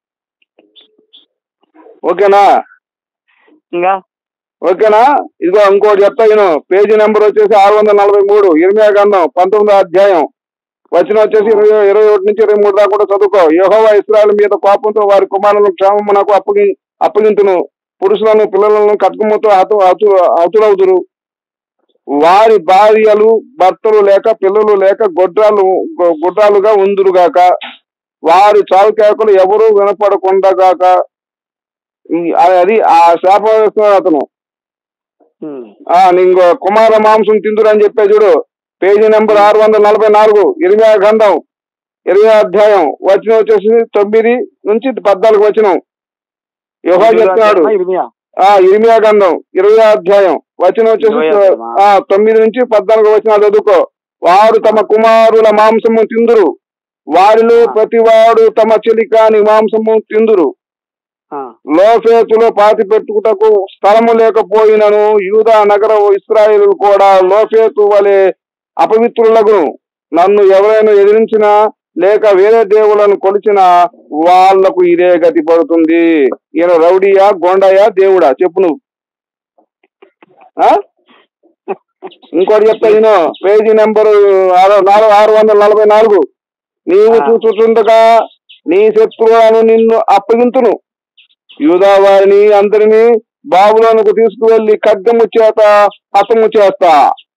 ఓకేనా ఇంకా ఓకేనా ఇదిగో ఇంకోటి చెప్తా నేను పేజీ నెంబర్ వచ్చేసి ఆరు వందల నలభై మూడు ఇరవై గంధం పంతొమ్మిదో అధ్యాయం వచ్చిన వచ్చేసి ఇరవై ఇరవై ఒకటి నుంచి ఇరవై మూడు దాకా కూడా చదువుకో యెహోవా ఇస్రాయల్ మీద కోపంతో వారి కుమారులను క్షేమము నాకు అప్పగి అప్పగింతును పురుషులను పిల్లలను కట్కముతో హతు హతు హతులవుతురు వారి భార్యలు భర్తలు లేక పిల్లలు లేక గొడ్రాలు గొ- గొడ్రాలుగా ఉందురుగాక వారి చావు కేకలు ఎవరూ వినపడకుండగాక ఈ- అది ఆ శాపం వేస్తున్నాడు అతను ఉమ్. ఆ ఇంకో కుమార మాంసం తిందురు అని చెప్పే చూడు పేజీ నెంబర్ ఆరు వందల నలభై నాలుగు ఇరవై గంధం ఇరవై అధ్యాయం వచనం వచ్చేసి తొమ్మిది నుంచి పద్నాలుగు వచనం యోహా చెప్తున్నాడు ఇర్మియా. ఆ ఇరిమియా గంధం ఇరవై అధ్యాయం వచనం వచ్చేసి ఇరవై అధ్యాయమా? ఆ తొమ్మిది నుంచి పద్నాలుగు వచనాలు చదువుకో వారు తమ కుమారుల మాంసము తిందురు వారిలో ప్రతివాడు తమ చెలికాని మాంసము తిందురు ఆ. లోఫేతులో పాతి పెట్టుకుటకు స్థలము లేకపోయినను యూదా నగర ఇస్రాయేలు కూడా లోఫేతు వలె అపవిత్రులకు నన్ను ఎవరైనా ఎదిరించినా లేక వేరే దేవులను కొలిచినా వాళ్లకు ఇదే గతి పడుతుంది ఈయన రౌడీయా గొండయా దేవుడా చెప్పు నువ్వు ఆ? ఇంకోటి చెప్తా ఈయన పేజీ నెంబర్ ఆరు నాలుగు ఆరు వందల నలభై నాలుగు నీవు ఆ. చూచుచుండగా నీ శత్రువులను నిన్ను అప్పగింతును యూదా వారిని అందరినీ బాబులోనికి తీసుకువెళ్లి ఖడ్గము చేత హతము చేస్తా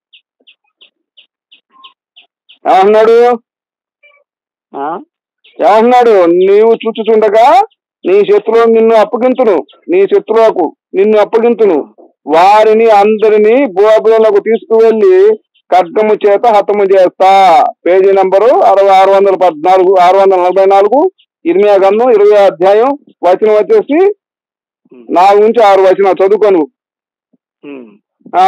ఏమన్నాడు ఆ? ఏమన్నాడు నీవు చూచుచుండగా నీ శత్రువు నిన్ను అప్పగింతును నీ శత్రువులకు నిన్ను అప్పగింతును వారిని అందరినీ బాబులోనికి తీసుకువెళ్లి ఖడ్గము చేత హతము చేస్తా పేజీ నంబరు అరవై ఆరు వందల పద్నాలుగు ఆరు వందల నలభై నాలుగు ఇరవై గంధం ఇరవై అధ్యాయం వచనం వచ్చేసి నాలుగు నుంచి ఆరు వచనం చదువుకోను ఉమ్. ఆ.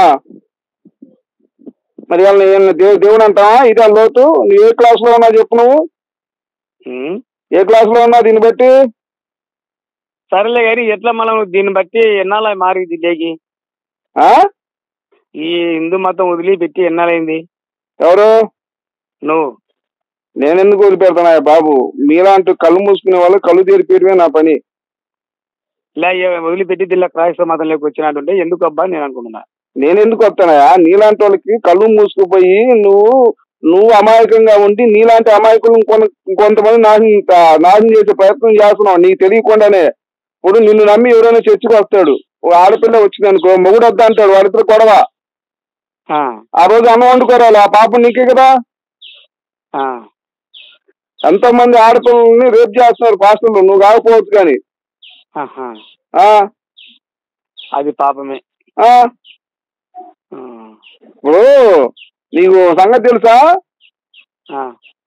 మరి వాళ్ళని ఏమన్నా దేవు దేవుడు అంటావా ఇదే లోతు నువ్వు ఏ క్లాస్ లో ఉన్నావు చెప్పు నువ్వు ఉమ్. ఏ క్లాస్ లో ఉన్నావు దీన్ని బట్టి సరేలే కానీ ఎట్లా మనం దీన్ని బట్టి ఎన్నాళ్ళ మారింది లేకి ఆ ఈ హిందూ మతం వదిలిపెట్టి ఎన్నాళ్ళైంది ఎవరు నువ్వు నేను ఎందుకు వదిలిపెడతానా బాబు మీలాంటి కళ్ళు మూసుకునే వాళ్ళు కళ్ళు తెరిపేయడమే నా పని ఇలా ఏ- వదిలిపెట్టి దీనిలో క్రైస్తవ మతంలోకి వచ్చినట్టుంటే ఎందుకు అబ్బా అని నేను అనుకుంటున్నా నేను ఎందుకు వస్తానయా నీలాంటి వాళ్ళకి కళ్ళు మూసుకుపోయి నువ్వు నువ్వు అమాయకంగా ఉండి నీలాంటి అమాయకులు కొన- కొంతమంది నాశనం నాశనం చేసే ప్రయత్నం చేస్తున్నావు నీకు తెలియకుండానే ఇప్పుడు నిన్ను నమ్మి ఎవరైనా చర్చకు వస్తాడు ఓ ఆడపిల్ల వచ్చింది అనుకో మొగుడు వద్దా అంటాడు వాడిద్దరు గొడవ ఆ, ఆ రోజు అన్నం వండుకోరాలి ఆ పాప నీకే కదా ఆ, ఎంతో మంది ఆడపిల్లల్ని రేప్ చేస్తున్నారు పాస్టర్లు నువ్వు కాకపోవచ్చు కానీ ఆహా. ఆ అది పాపమే ఆ ఆ, ఇప్పుడు నీకు సంగతి తెలుసా ఆ,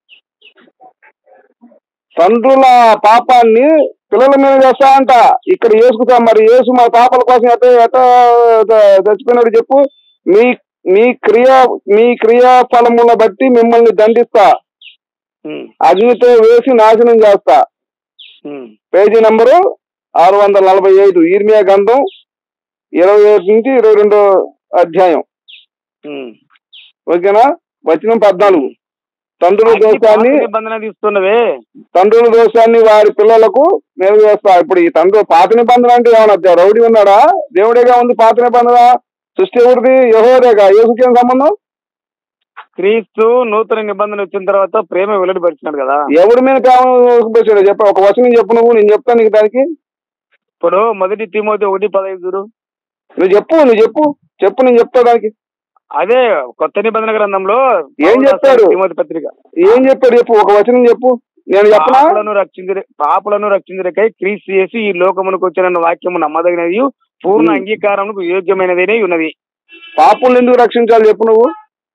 తండ్రుల పాపాన్ని పిల్లల మీద చేస్తాయంట ఇక్కడ వేసుకుతా మరి యేసు మా పాపల కోసం ఎట ఎట చచ్చిపోయినాడు చెప్పు మీ మీ క్రియా మీ క్రియా ఫలముల బట్టి మిమ్మల్ని దండిస్తా ఉమ్, అగ్నితో వేసి నాశనం చేస్తా ఉమ్, పేజీ నంబరు ఆరు వందల నలభై ఐదు ఈర్మియా గంధం ఇరవై ఏడు నుంచి ఇరవై రెండో అధ్యాయం ఉమ్. ఓకేనా వచనం పద్నాలుగు తండ్రుల అన్ని దోషాన్ని పాత నిబంధన తీస్తున్నవే తండ్రుల దోషాన్ని వారి పిల్లలకు నెరవేరుస్తా ఇప్పుడు ఈ తండ్రి పాత నిబంధన అంటే ఏమన్నా రౌడీ ఉన్నాడా దేవుడేగా ఉంది పాత నిబంధన సృష్టి ఎవరిది యహోదేగా యేసుకేం సంబంధం క్రీస్తు నూతన నిబంధన వచ్చిన తర్వాత ప్రేమ వెల్లడిపరిచినాడు కదా ఎవరి మీద ప్రేమ పెట్టాడు చెప్ప ఒక వచనం చెప్పు నువ్వు నేను చెప్తాను నీకు దానికి ఇప్పుడు మొదటి తిమోతి ఒకటి పదహైదు చూడు నువ్వు చెప్పు నువ్వు చెప్పు చెప్పు నేను చెప్తా దానికి అదే కొత్త నిబంధన గ్రంథంలో ఏం చెప్పాడు? తిమోతి పత్రిక ఏం చెప్పాడు చెప్పు ఒక వచనం చెప్పు నేను చెప్పనా పాపులను రక్షించే పాపులను రక్షించడకై క్రీస్తు చేసి ఈ లోకమునకు వచ్చిన వాక్యము నమ్మదగినది పూర్ణ ఉమ్. అంగీకారముకు యోగ్యమైనది ఉన్నది పాపుల్ని ఎందుకు రక్షించాలి చెప్పు నువ్వు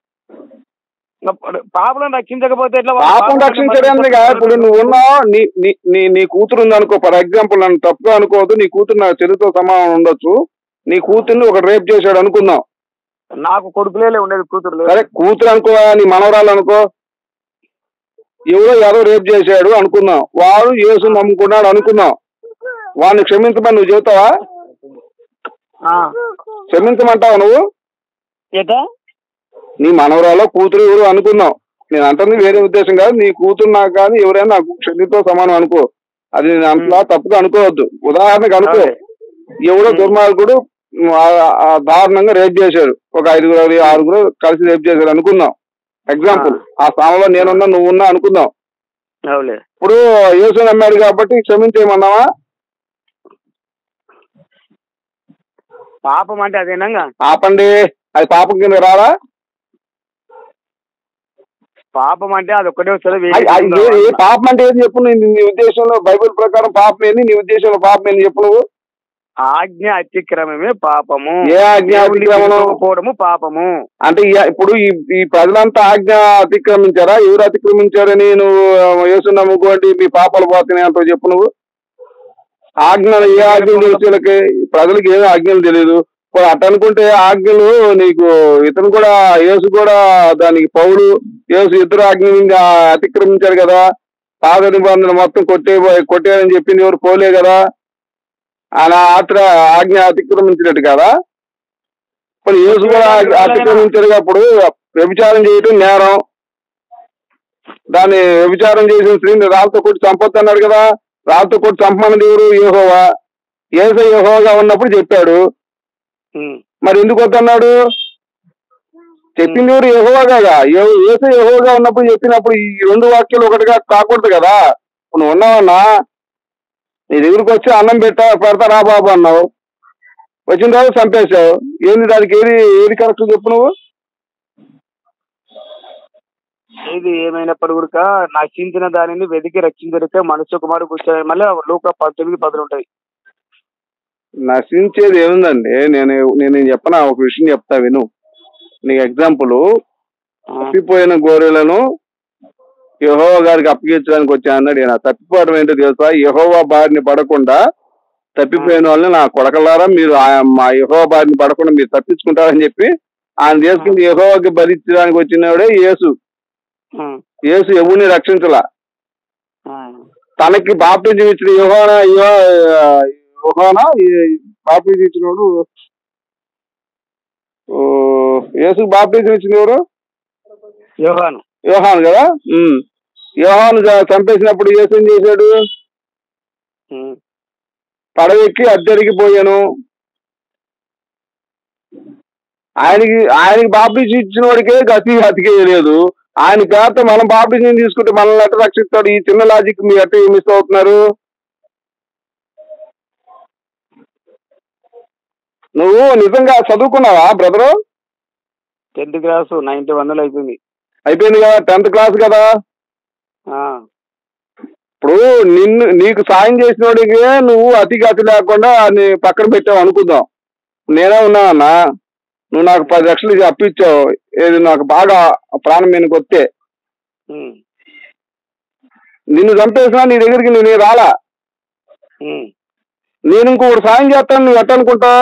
ఇంకా పాపులను రక్షించకపోతే ఎట్లా పాపం రక్షించడానికి కాదు ఇప్పుడు నువ్వు ఉన్నావు నీ నీ నీ నీ కూతురు ఉంది అనుకో ఫర్ ఎగ్జాంపుల్ నన్ను తప్పుగా అనుకోవద్దు నీ కూతురు నా చెల్లితో సమానం ఉండొచ్చు నీ కూతుర్ని ఒక రేప్ చేశాడు అనుకుందాం నాకు కొడుకులే ఉండేది కూతురు లేదు. సరే కూతురు అనుకో నీ మనవరాలు అనుకో ఎవరో ఎవరో రేప్ చేశాడు అనుకుందాం వాడు యేసు నమ్ముకున్నాడు అనుకుందాం వాడిని క్షమించమని నువ్వు చెబుతావా ఆ. క్షమించమంటావా నువ్వు ఏటా నీ మనవరాలో కూతురు ఎవరు అనుకుందాం నేను అంటుంది వేరే ఉద్దేశం కాదు నీ కూతురు నాకు కానీ ఎవరైనా నాకు క్షమితో సమానం అనుకో అది నేను అంతలా తప్పుగా అనుకోవద్దు ఉదాహరణకు అనుకో సరే. ఎవడో దుర్మార్గుడు ఉమ్, ఆ- ఆ దారుణంగా రేప్ చేశాడు ఒక ఐదుగురు ఆరుగురు కలిసి రేప్ చేశాడు అనుకుందాం ఎగ్జాంపుల్ ఆ స్థానంలో నేనున్నా నువ్వున్నా అనుకుందాం అవులే ఇప్పుడు యేసు నమ్మాడు కాబట్టి క్షమించేయమన్నావా పాపం అంటే అదేనంగా ఆపండి అది పాపం కింద రాదా పాపం అంటే అది ఒక్కటే వస్తుంది అది- అది ఏ- ఏ పాపం అంటే ఏది చెప్పు నీ నీ ఉద్దేశంలో బైబిల్ ప్రకారం పాపం ఏంది నీ ఉద్దేశంలో పాపం ఏంది చెప్పు నువ్వు ఆజ్ఞ అతిక్రమమే పాపము ఏ ఆజ్ఞ దేవుని అతిక్రమణం? తెలుసుకోకపోవడము పాపము అంటే ఈ- ఇప్పుడు ఈ ఈ ప్రజలంతా ఆజ్ఞ అతిక్రమించారా ఎవరు అతిక్రమించారని నువ్వు యేసు నమ్ముకోండి మీ పాపాలు పోతున్నాయి అంటూ చెప్పు నువ్వు ఆజ్ఞలు ఏ ఆజ్ఞలు తెలుసు వీళ్ళకి ప్రజలకు ఏమీ ఆజ్ఞలు తెలియదు ఇప్పుడు అట్ట అనుకుంటే ఆజ్ఞలు నీకు ఇతను కూడా యేసు కూడా దానికి పౌలు యేసు ఇద్దరు ఆజ్ఞలు అతిక్రమించారు కదా పాత నిబంధన మొత్తం కొట్టే కొట్టేయని చెప్పింది ఎవరు పోలే కదా ఆయన ఆత్ర ఆజ్ఞ అతిక్రమించినట్టు కదా ఇప్పుడు యేసు కూడా ఆజ్ఞ అతిక్రమించారు అప్పుడు వ్యభిచారం చేయటం నేరం దాన్ని వ్యభిచారం చేసిన స్త్రీని రాళ్ళతో కొట్టి చంపొద్దు అన్నాడు కదా రాళ్ళతో కొట్టి చంపమన్నది ఎవరు యేహోవా ఏస యేహోవాగా ఉన్నప్పుడు చెప్పాడు ఉమ్. మరి ఎందుకు వద్దన్నాడు చెప్పింది ఎవరు యహోవా కదా ఏస యహోగా ఉన్నప్పుడు చెప్పినప్పుడు ఈ రెండు వాక్యాలు ఒకటిగా కాకూడదు కదా ఇప్పుడు నువ్వు ఉన్నావన్నా నీ దగ్గరికి వచ్చి అన్నం పెట్టా పెడతారా బాబు అన్నావు వచ్చిన తర్వాత చంపేశావు ఏంది దానికి ఏది ఏది కరెక్ట్ చెప్పు నువ్వు ఏది ఏమైనప్పుడు కూడా నశించిన దానిని వెతికి రక్షించడితే మనుష్య కుమారుడు కూర్చొని మళ్ళీ లోక పంతొమ్మిది పదులు ఉంటాయి నశించేది ఏముందండి నేను నేను చెప్పనా ఒక విషయం చెప్తా విను నీకు ఎగ్జాంపుల్ తప్పిపోయిన గోరెలను యహోవా గారికి అప్పగించడానికి వచ్చా అన్నాడు ఈయన తప్పిపోవడం ఏంటో తెలుసా యహోవా బారిని పడకుండా తప్పిపోయిన వాళ్ళని నా కొడకలారా మీరు ఆ- మా యహోవా బారిని పడకుండా మీరు తప్పించుకుంటారని చెప్పి ఆయన చేసుకుని యహోవాకి బలిచ్చడానికి వచ్చినవాడే యేసు ఉమ్. యేసు ఎవరిని రక్షించలా ఉమ్. తనకి బాప్టిజం ఇచ్చిన యోహానా యోహానా బాప్టిజం ఇచ్చినోడు ఓ, యేసుకు బాప్టిజం ఇచ్చిన ఎవరు యోహాను యోహాను కదా ఉమ్. యోహాను చ- చంపేసినప్పుడు యేసు ఏం చేశాడు ఉమ్. పడవెక్కి అద్దరికి పోయాను ఆయనకి ఆయనకి బాప్టిజం ఇచ్చిన వాడికే గతి గతికే లేదు ఆయన కాక మనం బాప్టిజం తీసుకుంటే మనల్ని ఎట్ట రక్షిస్తాడు ఈ చిన్న లాజిక్ మీరు ఎట్ట మిస్ అవుతున్నారు నువ్వు నిజంగా చదువుకున్నావా బ్రదరు టెన్త్ క్లాస్ నైన్టీ వందలు అయిపోయింది అయిపోయింది కదా టెన్త్ క్లాస్ కదా ఆ. ఇప్పుడు నిన్ను నీకు సాయం చేసిన వాడికి నువ్వు అతి గతి లేకుండా నీ పక్కన పెట్టావు అనుకుందాం నేనే ఉన్నానన్నా నువ్వు నాకు పది లక్షలు ఇది అప్పిచ్చావు ఏది నాకు బాగా ప్రాణం మీదకి వస్తే ఉమ్. నిన్ను చంపేసినా నీ దగ్గరికి నేను రాలా ఉమ్. నేను ఇంకొకటి సాయం చేస్తాను నువ్వు ఎట్ట అనుకుంటావు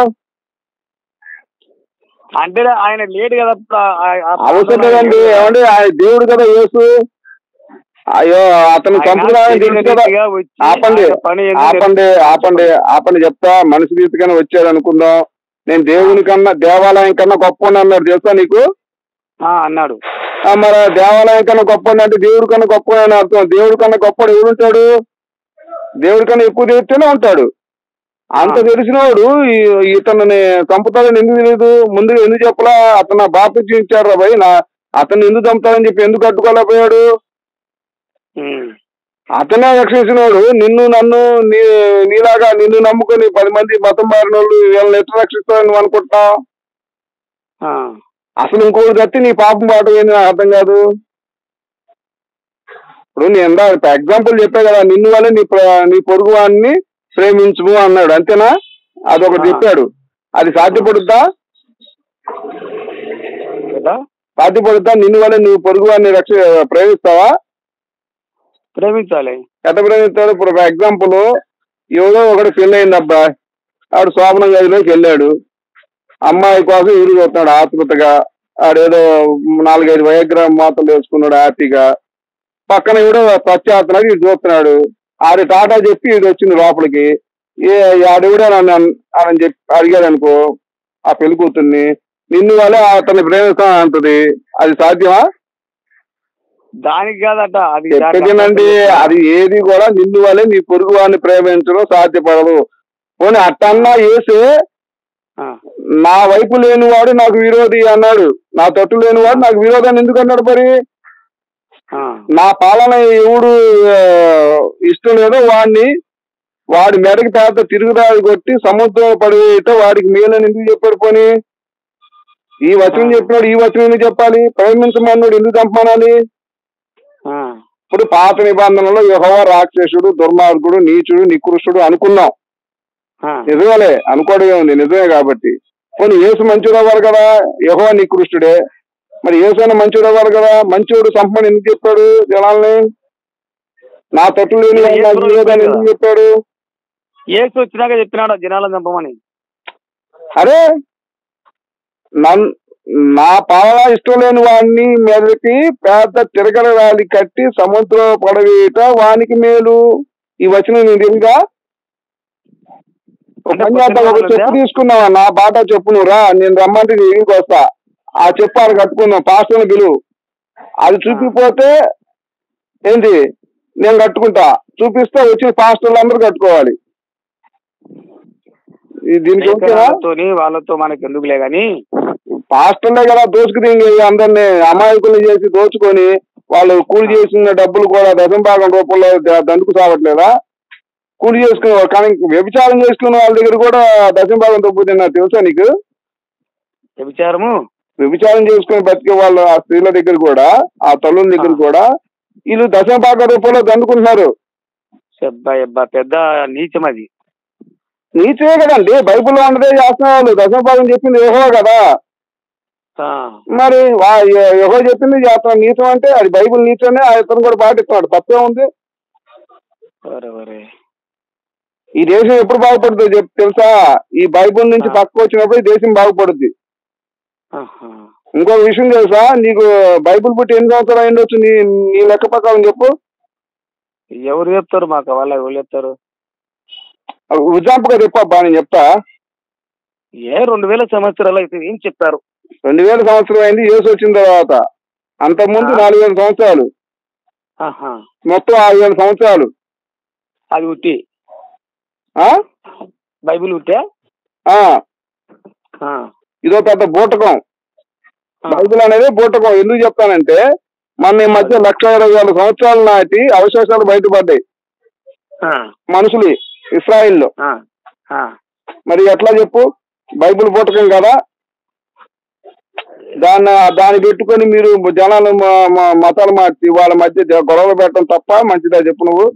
అంటే ఆయన లేడు కదా అప్పుడు ఆ- ఆ- ఆ అవసరం లేదండి ఏమండి ఆయన దేవుడు కదా యేసు అయ్యో అతను ఆయన చంపుతున్నాడని తెలుసు కదా శరీరరీతిగా వచ్చి ఆపండి ఆయన పని ఏందో ఆపండి ఆపండి ఆపండి చెప్తా మనిషి రీతిగానే వచ్చాడు అనుకుందాం నేను దేవుని కన్నా దేవాలయం కన్నా గొప్ప అన్నాడు తెలుసా నీకు ఆ, అన్నాడు ఆ, మరి దేవాలయం కన్నా గొప్ప అంటే దేవుడి కన్నా గొప్ప అని అర్థం దేవుడి కన్నా గొప్ప ఎవడుంటాడు దేవుడి కన్నా ఎక్కువ తెలిస్తేనే ఉంటాడు అంత తెలిసినవాడు ఈ- ఇతన్ని చంపుతాడని ఎందుకు తెలియదు ముందుగా ఎందుకు చెప్పలా అతను నా బాప్తి ఇచ్చాడు రా భయ్ నా అతన్ని ఎందుకు చంపుతాడని చెప్పి ఎందుకు కట్టుకోలేకపోయాడు ఉమ్. అతనే రక్షించినవాడు నిన్ను నన్ను నీ నీలాగా నిన్ను నమ్ముకొని పది మంది మతం మారిన వాళ్ళు వీళ్ళని ఎట్లా రక్షిస్తారని నువ్వు అనుకుంటున్నావు ఆ. అసలు ఇంకోటి కత్తి నీ పాపం పాట ఏంది నాకు అర్థం కాదు ఇప్పుడు నేను ఎందా ఎగ్జాంపుల్ చెప్పా కదా నిన్ను వల్ల నీ ప్ర- నీ పొరుగు వాడిని ప్రేమించుము అన్నాడు అంతేనా అదొకటి ఆ. చెప్పాడు అది సాధ్యపడుద్దా కదా సాధ్యపడుద్దా నిన్ను వల్ల నువ్వు పొరుగు వాడిని రక్ష ప్రేమిస్తావా ప్రేమించాలి ఎట్ట ప్రేమిస్తాడు ఇప్పుడు ఒక ఎగ్జాంపుల్ ఎవరో ఒకటి పెళ్ళి అయింది అబ్బా ఆడు శోభనం గదిలోకి వెళ్ళాడు అమ్మాయి కోసం ఎదురు చూస్తున్నాడు ఆతృతగా ఆడేదో నాలుగైదు వయోగ్రామ మాత్రలు వేసుకున్నాడు హ్యాపీగా పక్కన కూడా పశ్చాత్తనగా ఇటు చూస్తున్నాడు ఆడి టాటా చెప్పి ఇది వచ్చింది లోపలికి ఏ ఆడెవడా నన్ను అన్- అని చెప్పి అడిగాడు అనుకో ఆ పెళ్లి కూతుర్ని నిన్ను వల్ల అతన్ని ప్రేమిస్తాను అంటది అది సాధ్యమా దానికి కాదట అది చెప్పేదేనండి అది ఏది కూడా నిన్ను వల్లే నీ పొరుగు వాడిని ప్రేమించడం సాధ్యపడదు పోనీ అట్టన్నా వేసే ఆ. నా వైపు లేనివాడు నాకు విరోధి అన్నాడు నా తట్టు లేనివాడు నాకు విరోధాన్ని ఎందుకు అన్నాడు మరి ఆ. నా పాలన ఎవడు ఆ, ఇష్టం లేదో వాడిని వాడి మెడకి పేద తిరుగుదాడి కొట్టి సముద్రం పడివేయట వాడికి మేలని ఎందుకు చెప్పాడు పోనీ ఈ వచనం చెప్పినాడు ఈ వచనం ఎందుకు చెప్పాలి ప్రేమించమన్నాడు ఎందుకు చంపమనాలి ఆ. ఇప్పుడు పాత నిబంధనలో యెహోవా రాక్షసుడు దుర్మార్గుడు నీచుడు నికృష్టుడు అనుకున్నాం ఆ. ఆ, నిజమేలే అనుకోవడమే ఉంది నిజమే కాబట్టి పోనీ యేసు మంచోడు అవ్వాలి కదా యహో నికృష్టుడే మరి యేసైనా మంచోడు అవ్వాలి కదా మంచోడు సంపమని ఎందుకు చెప్పాడు జనాల్ని నా తట్టు లేని వాడు నాకు లేదని ఎందుకు చెప్పాడు ఏసు వచ్చినాక చెప్పినాడు జనాలను చంపమని అరే నన్ నా పాలన ఇష్టం లేని వాడిని మీదకి పెద్ద తిరగల రాలి కట్టి సముద్రం పడవేయట వానికి మేలు ఈ వచనం నేను తెలుగా ఒక పని చేద్దాం ఒక చెప్పు తీసుకున్నావా నా బాట చెప్పు నువ్వు రా నేను రమ్మంటే నీ ఇంటికి వస్తా ఆ చెప్పు అది కట్టుకుందాం పాస్టర్ని పిలువు అది చూపిపోతే ఏంటి నేను కట్టుకుంటా చూపిస్తే వచ్చిన పాస్టర్లు అందరూ కట్టుకోవాలి ఈ దీనికి ఓకేనా వాళ్ళతోని వాళ్ళతో మనకి ఎందుకులే గాని పాస్టర్లే కదా దోచుకుని అందరిని అమాయకులు చేసి దోచుకొని వాళ్ళు కూలి చేసిన డబ్బులు కూడా దశం భాగం రూపంలో ద- దండుకు సావట్లేదా కూలి చేసుకునే వాళ్ళు కానీ వ్యభిచారం చేసుకునే వాళ్ళ దగ్గర కూడా దశం భాగం డబ్బు తిన్నారు తెలుసా నీకు వ్యభిచారము వ్యభిచారం చేసుకుని బతికే వాళ్ళ ఆ స్త్రీల దగ్గర కూడా ఆ తల్లుల దగ్గర కూడా వీళ్ళు దశం భాగం రూపంలో దండుకుంటున్నారు అబ్బా అబ్బా పెద్ద నీచం అది నీచే కదండి బైబిల్లో ఉన్నదే చేస్తున్న వాళ్ళు దశం భాగం చెప్పింది ఏహో కదా ఆ, మరి ఎవరో చెప్పింది చేస్తున్నాడు నీతం అంటే అది బైబిల్ నీతోనే ఆ ఇతను కూడా పాటిస్తున్నాడు తప్పే ఉంది ఒరే ఒరే ఈ దేశం ఎప్పుడు బాగుపడుతుందో చెప్ తెలుసా ఈ బైబిల్ నుంచి ఆ. పక్కకు వచ్చినప్పుడు ఈ దేశం బాగుపడుద్ది ఆహా. ఇంకొక విషయం తెలుసా నీకు బైబిల్ పుట్టి ఎన్ని సంవత్సరాలు అయిండొచ్చు నీ నీ లెక్క ప్రకారం చెప్పు ఎవరు చెప్తారు మాకు వాళ్ళ ఎవరు చెప్తారు ఉజాంపుగా చెప్పబ్బా నేను చెప్తా ఏ రెండు వేల సంవత్సరాలు అయితే ఏం చెప్తారు రెండు వేల సంవత్సరం అయింది యేసు వచ్చిన తర్వాత అంతకుముందు ఆ. నాలుగు వేల సంవత్సరాలు ఆహా మొత్తం ఆరు వేల సంవత్సరాలు అది ఉట్టి ఆ? బైబిల్ ఉట్టే ఆ. ఆ, ఇదో పెద్ద బూటకం ఆ. బైబిల్ అనేది బూటకం ఎందుకు చెప్తానంటే మన ఈ మధ్య లక్ష ఇరవై వేల సంవత్సరాల నాటి అవశేషాలు బయటపడ్డాయి ఆ, మనుషులు ఇస్రాయిల్లో ఆ, ఆ. మరి ఎట్లా చెప్పు బైబిల్ బూటకం కదా దాన్ని దాన్ని పెట్టుకొని మీరు జనాలు మ- మ- మతాలు మార్చి వాళ్ళ మధ్య జ- గొడవలు పెట్టడం తప్ప మంచిదా చెప్పు నువ్వు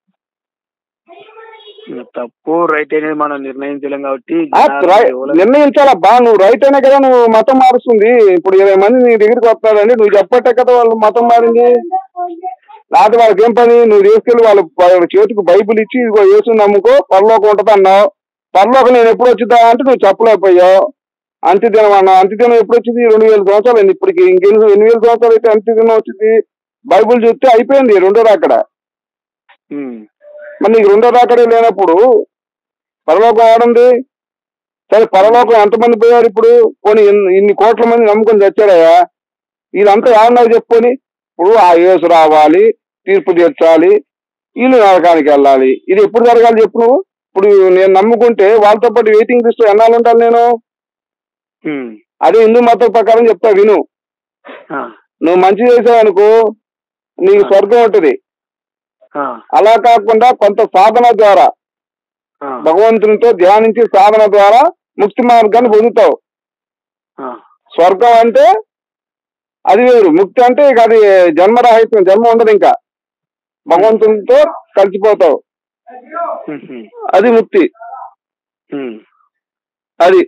తప్పు రైట్ అనేది మనం నిర్ణయించలేం కాబట్టి ఆ, జనాలు రై- ఎవరు- నిర్ణయించాలబ్బా నువ్వు రైట్ అయినా కదా నువ్వు మతం మారుస్తుంది ఇప్పుడు ఇరవై మంది నీ దగ్గరికి వస్తున్నారండి నువ్వు చెప్పట్టే కదా వాళ్ళు మతం మారింది లేకపోతే వాళ్ళకి ఏం పని నువ్వు తీసుకెళ్లి వాళ్ళ వాళ్ళ చేతికి బైబిల్ ఇచ్చి ఇదిగో యేసు నమ్ముకో పరలోకం ఉంటది అన్నావు పరలోకం నేను ఎప్పుడు వచ్చిద్దా అంటే నువ్వు చెప్పలేకపోయావు అంత్యదినం అన్నావు అంత్యదినం ఎప్పుడు వచ్చింది రెండు వేల సంవత్సరాలు అయింది ఇప్పటికి ఇంకెన్ని ఎన్ని వేల సంవత్సరాలు అయితే అంత్యదినం వచ్చింది బైబిల్ చూస్తే అయిపోయింది రెండో రాకడ ఉమ్, మరి నీకు రెండో రాకడే లేనప్పుడు పరలోకం ఆడంది సరే పరలోకం ఎంతమంది పోయారు ఇప్పుడు పోనీ ఇన్ని- ఇన్ని కోట్ల మంది నమ్ముకొని చచ్చారయ్యా వీళ్ళంతా ఏమన్నారు చెప్పుకొని ఇప్పుడు ఆ యేసు రావాలి తీర్పు తీర్చాలి వీళ్ళు నరకానికి వెళ్ళాలి ఇది ఎప్పుడు జరగాలి చెప్పు నువ్వు ఇప్పుడు నేను నమ్ముకుంటే వాళ్ళతో పాటు వెయిటింగ్ లిస్ట్ ఎన్నాళ్ళు ఉంటాను నేను ఉమ్, అదే హిందూ మతం ప్రకారం చెప్తా విను ఆ, నువ్వు మంచి చేసావు అనుకో నీకు స్వర్గం ఉంటుంది ఆ, అలా కాకుండా కొంత సాధన ద్వారా ఆ, భగవంతునితో ధ్యానించి సాధన ద్వారా ముక్తి మార్గాన్ని పొందుతావు ఆ, స్వర్గం అంటే అది వేరు ముక్తి అంటే ఇక అది జన్మరాహిత్యం జన్మ ఉండదు ఇంకా భగవంతునితో కలిసిపోతావు ఉహు, అది ముక్తి ఉమ్, అది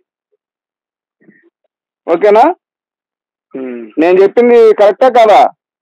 ఓకేనా ఉమ్. నేను చెప్పింది కరెక్టా కాదా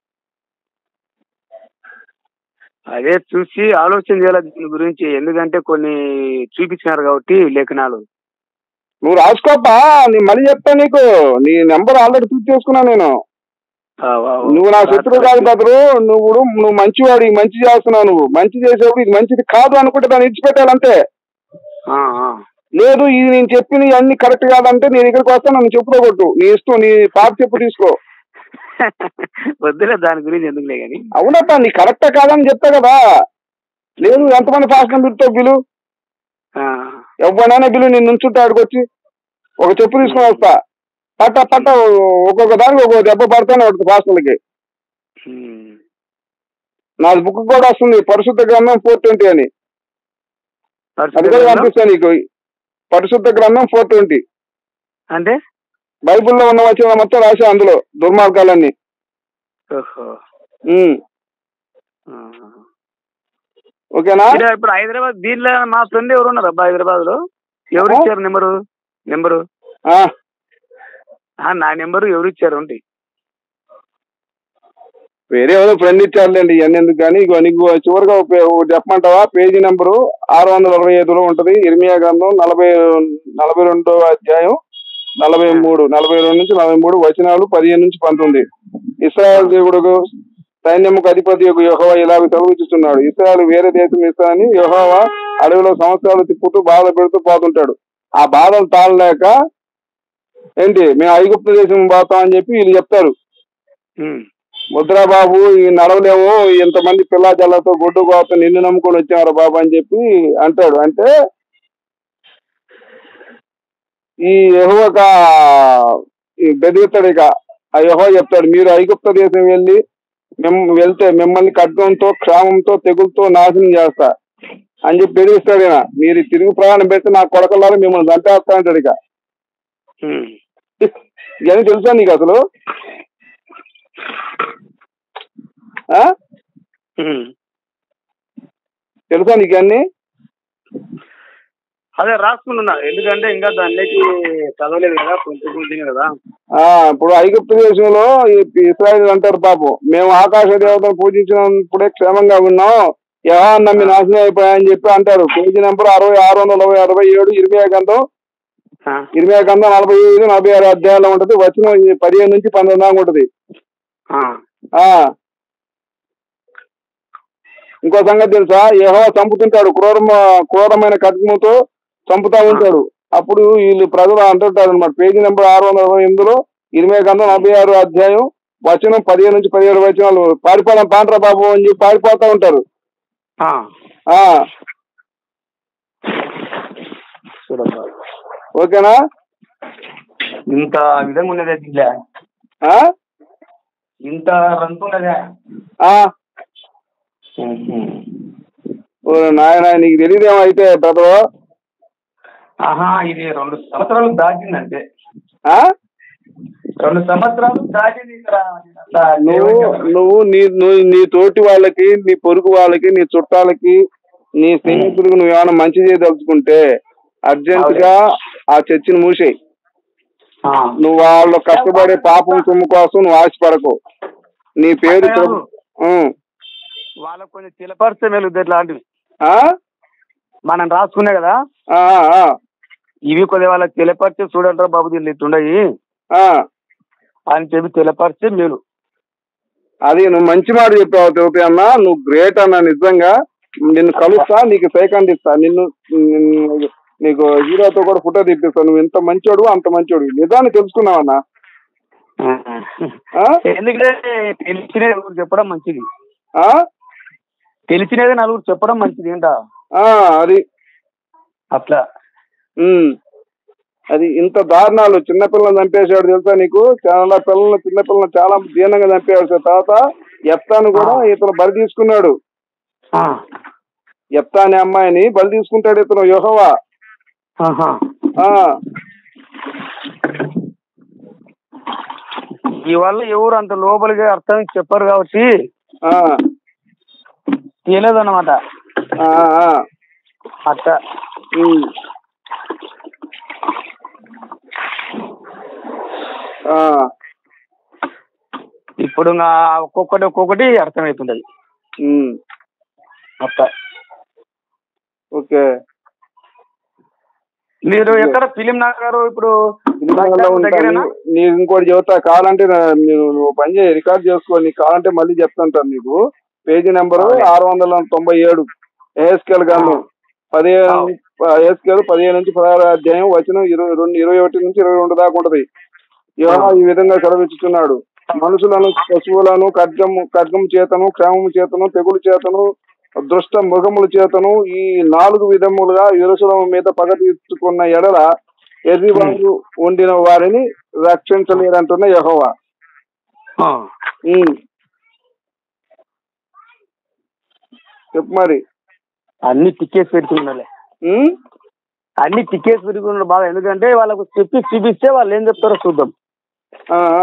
అదే చూసి ఆలోచన చేయాలి దీని గురించి ఎందుకంటే కొన్ని చూపించినారు కాబట్టి లేఖనాలు నువ్వు రాసుకోపా నేను మళ్ళీ చెప్తా నీకు నీ నెంబర్ ఆల్రెడీ చూసి చేసుకున్నా నేను ఆ, ఆ, ఆ. నువ్వు నా శత్రువు కాదు బదరు నువ్వు నువ్వు మంచివాడు ఈ మంచి చేస్తున్నావు నువ్వు మంచి చేసేప్పుడు ఇది మంచిది కాదు అనుకుంటే దాన్ని ఇచ్చిపెట్టాలంతే ఆ, ఆ. లేదు ఇది నేను చెప్పిన అన్ని కరెక్ట్ కాదంటే నీ దగ్గరికి వస్తా నన్ను చెప్పుతో కొట్టు నీ ఇష్టం నీ పాప చెప్పు తీసుకో వద్దులే దాని గురించి ఎందుకులే కానీ అవునప్ప నీ కరెక్టా కాదని చెప్తా కదా లేదు ఎంతమంది ఫాస్ట్ బిల్తో బిలు ఆ, ఎవరినైనా బిలు నేను నుంచుంటా ఆడికి వచ్చి ఒక చెప్పు తీసుకొని వస్తా పట్ట పట్ట ఒక్కొక్క దానికి ఒక్కొక్క దెబ్బ పడతానే ఉంటుంది ఫాస్టర్లకి ఉమ్. నాది బుక్ కూడా వస్తుంది పరిశుద్ధ గ్రంథం ఫోర్ ట్వంటీ అని అది కూడా పంపిస్తాను నీకు పరిశుద్ధ గ్రంథం ఫోర్ ట్వంటీ అంటే బైబిల్లో ఉన్న వచ్చిన మొత్తం రాసా అందులో దుర్మార్గాలన్నీ ఓహో ఉమ్. ఆ. ఓకేనా ఇక్కడ ఇప్పుడు హైదరాబాద్ దీనిలో మా ఫ్రెండ్ ఎవరు ఉన్నారు అబ్బా హైదరాబాద్ లో ఎవరు ఆ? ఇచ్చారు నెంబరు నెంబరు ఆ, ఆ, నా నెంబరు ఎవరు ఇచ్చారు ఉండి వేరే ఏదో ఫ్రెండ్ ఇచ్చారులేండి ఇవన్నీ ఎందుకు కానీ ఇగో నీకు చివరిగా ఒక పే- ఒకటి చెప్పమంటావా పేజీ నెంబరు ఆరు వందల అరవై ఐదులో ఉంటది ఇర్మియా గ్రంథం నలభై నలభై రెండో అధ్యాయం నలభై మూడు నలభై రెండు నుంచి నలభై మూడు వచనాలు పదిహేను నుంచి పంతొమ్మిది ఇస్రాయల్ దేవుడు సైన్యముకు అధిపతి యొక్క యెహోవా ఇలాగ సెలవుచ్చుతున్నాడు ఇస్రాయల్ వేరే దేశం ఇస్తానని యెహోవా అడవిలో సంవత్సరాలు తిప్పుతూ బాధ పెడుతూ పోతుంటాడు ఆ బాధలు తాళలేక ఏంటి మేము ఐగుప్తు దేశం పోతాం అని చెప్పి వీళ్ళు చెప్తారు ఉమ్. ముద్రా బాబు ఈ నడవలేము ఇంతమంది పిల్లా జల్లతో గుడ్డు కోత నిన్ను నమ్ముకొని వచ్చామరా బాబు అని చెప్పి అంటాడు అంటే ఈ యహోక బెదిరిస్తాడు ఇక ఆ యహో చెప్తాడు మీరు ఐగుప్త దేశం వెళ్ళి మేము వెళ్తే మిమ్మల్ని ఖడ్గంతో క్షామంతో తెగులతో నాశనం చేస్తా అని చెప్పి బెదిరిస్తాడు ఈయన మీరు తిరుగు ప్రయాణం పెడితే నా కొడకల్లారా మిమ్మల్ని చంపేస్తా అంటాడు ఇక ఉమ్. ఇవన్నీ తెలుసా నీకు అసలు ఆ? ఉమ్. తెలుసా నీకు అన్ని అదే రాసుకుంటున్నా ఎందుకంటే ఇంకా దానికి చదవలేదు కదా కొంచెం కొంచెం కదా ఆ ఇప్పుడు ఐగుప్తు దేశంలో ఈ ఇస్రాయల్ అంటారు పాపం మేము ఆకాశ దేవతను పూజించినప్పుడే క్షేమంగా ఉన్నాం యహా నమ్మి నాశనం అయిపోయాయని చెప్పి అంటారు పేజీ నెంబర్ అరవై ఆరు వందల అరవై ఏడు ఇరవై గంధం ఆ. ఇరవై గంధం నలభై ఐదు నలభై ఆరు అధ్యాయంలో ఉంటది వచ్చిన పదిహేను నుంచి పంతొమ్మిది దాకా ఉంటది ఆ. ఆ ఇంకో సంగతి తెలుసా యహో చంపుతుంటాడు క్రూరమ క్రూరమైన ఖడ్గముతో చంపుతా ఉంటాడు అప్పుడు వీళ్ళు ప్రజలు అంటుంటారు అనమాట పేజీ నెంబర్ ఆరు వందల అరవై ఎనిమిదిలో ఇరవై గంధం నలభై ఆరు అధ్యాయం వచనం పదిహేను నుంచి పదిహేడు వచనాలు పారిపోదాం పాండ్రా బాబు అని చెప్పి పారిపోతా ఉంటారు ఆ. ఆ చూడబ్బా ఓకేనా ఇంత విధంగా ఉన్నదే దీంట్లో ఆ ఇంత రంతు ఉన్నదే ఆ ఓ నాయన నీకు తెలియదేమో అయితే బ్రదరు ఆహా ఇది రెండు సంవత్సరాలు దాటిందంటే ఆ రెండు సంవత్సరాలు దాటింది ఇక్కడ అంతా నువ్వు దేవుని నువ్వు నీ నువ్వు నీ తోటి వాళ్ళకి నీ పొరుగు వాళ్ళకి నీ చుట్టాలకి నీ స్నేహితులకు నువ్వు ఏమైనా మంచి చేయదలుచుకుంటే అర్జెంట్ గా ఆ చర్చిని మూసేయి ఆ. నువ్వు వాళ్ళు కష్టపడే పాపం సొమ్ము కోసం నువ్వు ఆశపడకు నీ పేరు అయ్యో. చెప్పు. ఉం. వాళ్ళకు కొంచెం చిలపరిస్తే మేలు ఇట్లాంటివి ఆ? మనం రాసుకునే కదా ఆ, ఆ, ఇవి కొద్దిగా వాళ్ళకి తెలియపరిచి చూడంటారా బాబు దీన్ని ఇట్లుండయి ఆ. అని చెప్పి తెలియపరిస్తే మేలు అది నువ్వు మంచి మాట చెప్పావు తిరుపతి అన్న నువ్వు గ్రేట్ అన్న నిజంగా నిన్ను కలుస్తా నీకు సైకాండ్ ఇస్తా నిన్ను నిన్ను- నీకు హీరోతో కూడా ఫోటో తీపిస్తా నువ్వు ఎంత మంచోడు అంత మంచోడు నిజాన్ని తెలుసుకున్నావు అన్న ఆ? ఎందుకంటే తెలిసినది నలుగురు చెప్పడం మంచిది ఆ? తెలిసినది నలుగురు చెప్పడం మంచిది ఏంట ఆ, అది అట్లా ఉమ్. అది ఇంత దారుణాలు చిన్నపిల్లలను చంపేశాడు తెలుసా నీకు చాలా పిల్లలు చిన్నపిల్లలు చాలా దీనంగా చంపేశాడు సార్. తర్వాత ఎత్తాను కూడా ఇతను బలి తీసుకున్నాడు ఆ. ఎత్తా అనే అమ్మాయిని బలి తీసుకుంటాడు ఇతను యోహవా ఆహా. ఆ ఈ వల్ల ఎవరు అంత లోపలిగా అర్థం చెప్పరు కాబట్టి ఆ, తెలియదన్నమాట ఆ, ఆ. అట్లా ఉమ్. ఆ, ఇప్పుడు నా ఒక్కొక్కటి ఒక్కొక్కటి అర్థమవుతుంటది ఉమ్. అట్లా ఓకే మీరు ఎక్కడ ఫిలిం నగర్ ఇప్పుడు సినిమాలో ఉంటా. దగ్గరేనా నీ- నీకు ఇంకోటి చెబుతా కావాలంటే నా- మీరు నువ్వు పని చేయి రికార్డ్ చేసుకో నీకు కావాలంటే మళ్ళీ చెప్తాంటాను నీకు పేజీ నెంబర్ అలాగే. ఆరు వందల తొంభై ఏడు ఏఎస్కేల్ గాను పదిహేను ఏఎస్కేల్ పదిహేను నుంచి పదహారు అధ్యాయం వచ్చిన ఇరవై రెండు ఇరవై ఒకటి నుంచి ఇరవై రెండు దాకా ఉంటది యోహా ఈ విధంగా సెలవిచ్చుతున్నాడు మనుషులను పశువులను ఖడ్గము ఖడ్గము చేతను క్షేమము చేతను తెగులు చేతను దుష్ట మృగముల చేతను ఈ నాలుగు విధములుగా ఎరుసలం మీద పగ తీసుకున్న ఎడల ఎర్రివారు ఉండిన వారిని రక్షించలేరంటున్న యహోవా ఆ. ఉమ్. చెప్పు మరి అన్ని టికెట్స్ పెట్టుకున్నాలే ఉమ్? అన్ని టికెట్స్ పెట్టుకున్నారు బాగా ఎందుకంటే వాళ్ళకు చెప్పి చూపిస్తే వాళ్ళు ఏం చెప్తారో చూద్దాం ఆ, ఆ,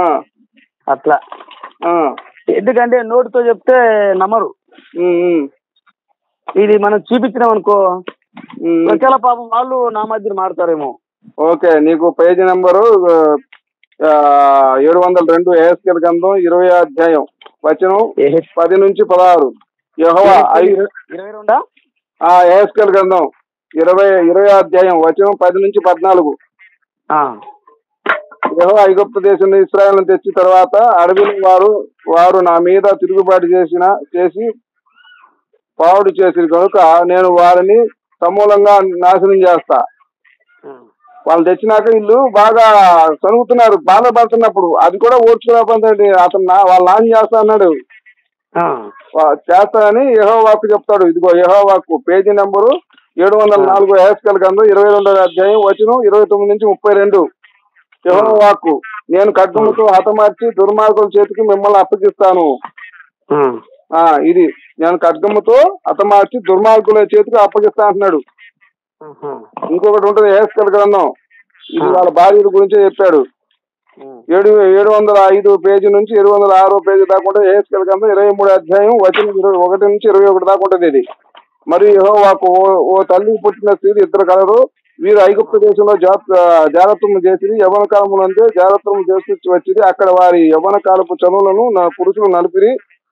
అట్లా ఆ. ఎందుకంటే నోటితో చెప్తే నమ్మరు ఉమ్, ఉమ్. ఇది మనం చూపించినాం అనుకో ఉమ్, ఒకవేళ పాపం వాళ్ళు నా మధ్యన మారుతారేమో ఓకే నీకు పేజీ నెంబరు ఆ, ఏడు వందల రెండు ఏఎస్కెల్ గ్రంథం ఇరవై అధ్యాయం వచనం పది నుంచి పదహారు యెహోవా ఐ- ఇరవై రెండా ఆ ఏఎస్కెల్ గ్రంథం ఇరవై ఇరవై అధ్యాయం వచనం పది నుంచి పద్నాలుగు ఆ, యెహోవా ఐగుప్తు దేశం నుండి ఇస్రాయల్ను తెచ్చిన తర్వాత అడవిలో వారు వారు నా మీద తిరుగుబాటు చేసిన చేసి పావుడు చేసి కనుక నేను వారిని సమూలంగా నాశనం చేస్తా ఆ, వాళ్ళు తెచ్చినాక వీళ్ళు బాగా సనుగుతున్నారు బాధపడుతున్నప్పుడు అది కూడా ఓర్చుకోలేకపోతే అతను నా వాళ్ళ నాన్న చేస్తా అన్నాడు ఆ, వా- చేస్తానని యహో వాకు చెప్తాడు ఇదిగో యహో వాకు పేజీ నెంబరు ఏడు వందల నాలుగు హేస్కల్ గ్రంథం ఇరవై రెండవ అధ్యాయం వచనం ఇరవై తొమ్మిది నుంచి ముప్పై రెండు యహో వాక్కు నేను ఖడ్గముతో హతమార్చి దుర్మార్గుల చేతికి మిమ్మల్ని అప్పగిస్తాను ఆ, ఆ ఇది నేను ఖడ్గముతో హతమార్చి దుర్మార్గుల చేతికి అప్పగిస్తా అంటున్నాడు ఆహా, ఇంకొకటి ఉంటుంది హేస్కల్ గ్రంథం ఇది వాళ్ళ భార్యల గురించే చెప్పాడు ఉమ్, ఏడు ఏడు వందల ఐదు పేజీ నుంచి ఏడు వందల ఆరో పేజీ దాకా ఉంటుంది ఏఎస్కెల్ గ్రంథం ఇరవై మూడు అధ్యాయం వచనం ఇరవై ఒకటి నుంచి ఇరవై ఒకటి దాకా ఉంటుంది ఇది మరియు యెహోవాకు ఓ ఓ తల్లి పుట్టిన స్త్రీలు ఇద్దరు కలరు వీరు ఐగుప్తు దేశంలో జాగ్రత్తము చేసి యవన కాలములంటే జాగ్రత్తము చేసి వచ్చింది అక్కడ వారి యవన కాలపు చనువులను నా పురుషులు నలిపిరి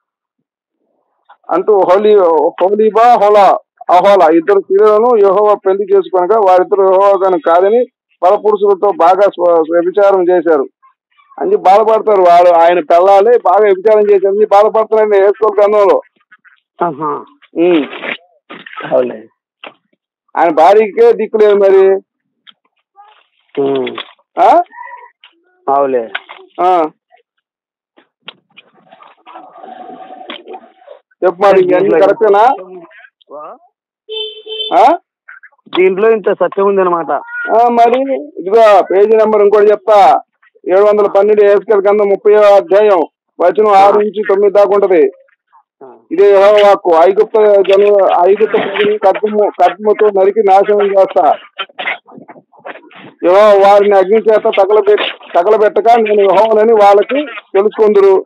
అంటూ హోలీ హోలీబా హోలా అహోలా ఇద్దరు స్త్రీలను యెహోవా పెళ్లి చేసుకొనగా వారిద్దరు యెహోవాగాను కాదని పరపురుషులతో బాగా స్వ- వ్యభిచారం చేశారు అని బాధపడతారు వారు ఆయన పెళ్ళాలి బాగా వ్యభిచారం చేశారు అని బాధపడుతున్నారండి వేసుకోవాలి గ్రంథంలో ఆహా, ఉమ్. అవులే ఆయన భార్యకే దిక్కు లేదు మరి ఉమ్, ఆ? అవులే ఆ. చెప్పు మరి ఇవన్నీ కరెక్టేనా ఆ? దీంట్లో ఇంత సత్యం ఉంది అనమాట ఆ, మరి ఇదిగో పేజీ నెంబర్ ఇంకోటి చెప్తా ఏడు వందల పన్నెండు ఏసుకెల్ కింద ముప్పై అధ్యాయం వచనం ఆరు నుంచి తొమ్మిది దాకా ఉంటది ఇదే యెహోవాకు ఐగుప్త జను ఐగుప్త ప్రజలను కద్ము కద్ముతో నరికి నాశనం చేస్తా యెహోవా వారిని అగ్ని చేత తగలబెట్ తగలబెట్టక నేను యెహోవానని వాళ్ళకి తెలుసుకుందురు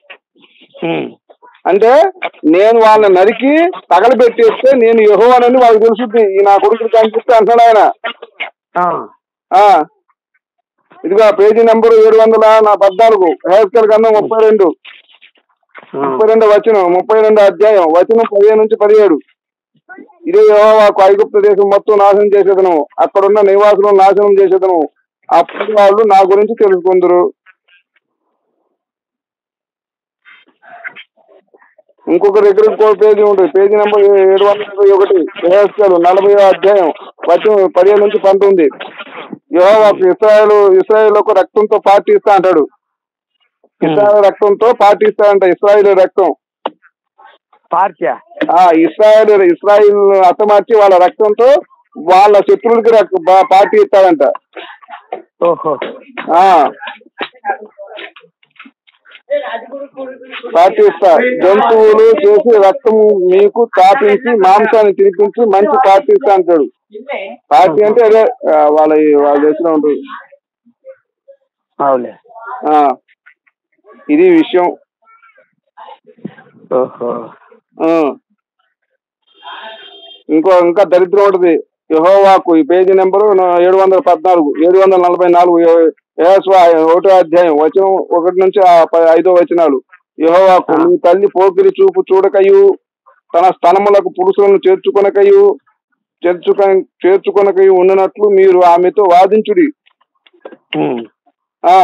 అంటే నేను వాళ్ళని నరికి తగలబెట్టేస్తే నేను యెహోవానని వాళ్ళకి తెలుసుద్ది ఈ నా కొడుకులు కనిపిస్తే అంటాడు ఆయన ఆ ఇదిగో పేజీ నెంబర్ ఏడు వందల నా పద్నాలుగు హేస్కల్ గంధం ముప్పై రెండు ముప్పై రెండు వచనం ముప్పై రెండు అధ్యాయం వచనం పదిహేను నుంచి పదిహేడు ఇదే యెహోవాకు ఐగుప్త దేశం మొత్తం నాశనం చేసేదను అక్కడున్న నివాసులను నాశనం చేసేదను అప్పుడు వాళ్ళు నా గురించి తెలుసుకుందరు ఇంకొక దగ్గర ఇంకో పేజీ ఉంటుంది పేజీ నెంబర్ ఏడు వందల ఇరవై ఒకటి యెహెజ్కేలు నలభై అధ్యాయం వచనం పదిహేను నుంచి పంతొమ్మిది యెహోవాకు ఇస్రాయేల్ ఇస్రాయేల్కు రక్తంతో పార్టీ ఇస్తా అంటాడు ఇస్రాయేల్ రక్తంతో పార్టీ ఇస్తాడంట ఇస్రాయేల్ రక్తం పార్ట్యా ఆ ఇస్రాయేల్ ఇస్రాయిల్ హతమార్చి వాళ్ళ రక్తంతో వాళ్ళ శత్రువులకి రక్- బా- పార్టీ ఇస్తాడంట ఓహో ఆ పార్టీ ఇస్తా జంతువులు చేసి రక్తము మీకు తాపించి మాంసాన్ని తినిపించి మంచి పార్టీ ఇస్తా అంటాడు పార్టీ అంటే అదే ఆ, వాళ్ళ వాళ్ళ దేశంలో ఉంటుంది అవులే ఆ, ఇది విషయం ఓహో ఆ. ఇంకో ఇంకా దరిద్రం ఉంటుంది యహోవాకు ఈ పేజీ నెంబరు నా- ఏడు వందల పద్నాలుగు ఏడు వందల నలభై నాలుగు యహోవా ఒకటో అధ్యాయం వచనం ఒకటి నుంచి ఆ ప- ఐదో వచనాలు యహోవాకు మీ తల్లి పోకిరి చూపు చూడకయు తన స్థలములకు పురుషులను చేర్చుకొనకయు చేర్చుక చేర్చుకొనకయు ఉన్నట్లు మీరు ఆమెతో వాదించుడి ఉమ్. ఆ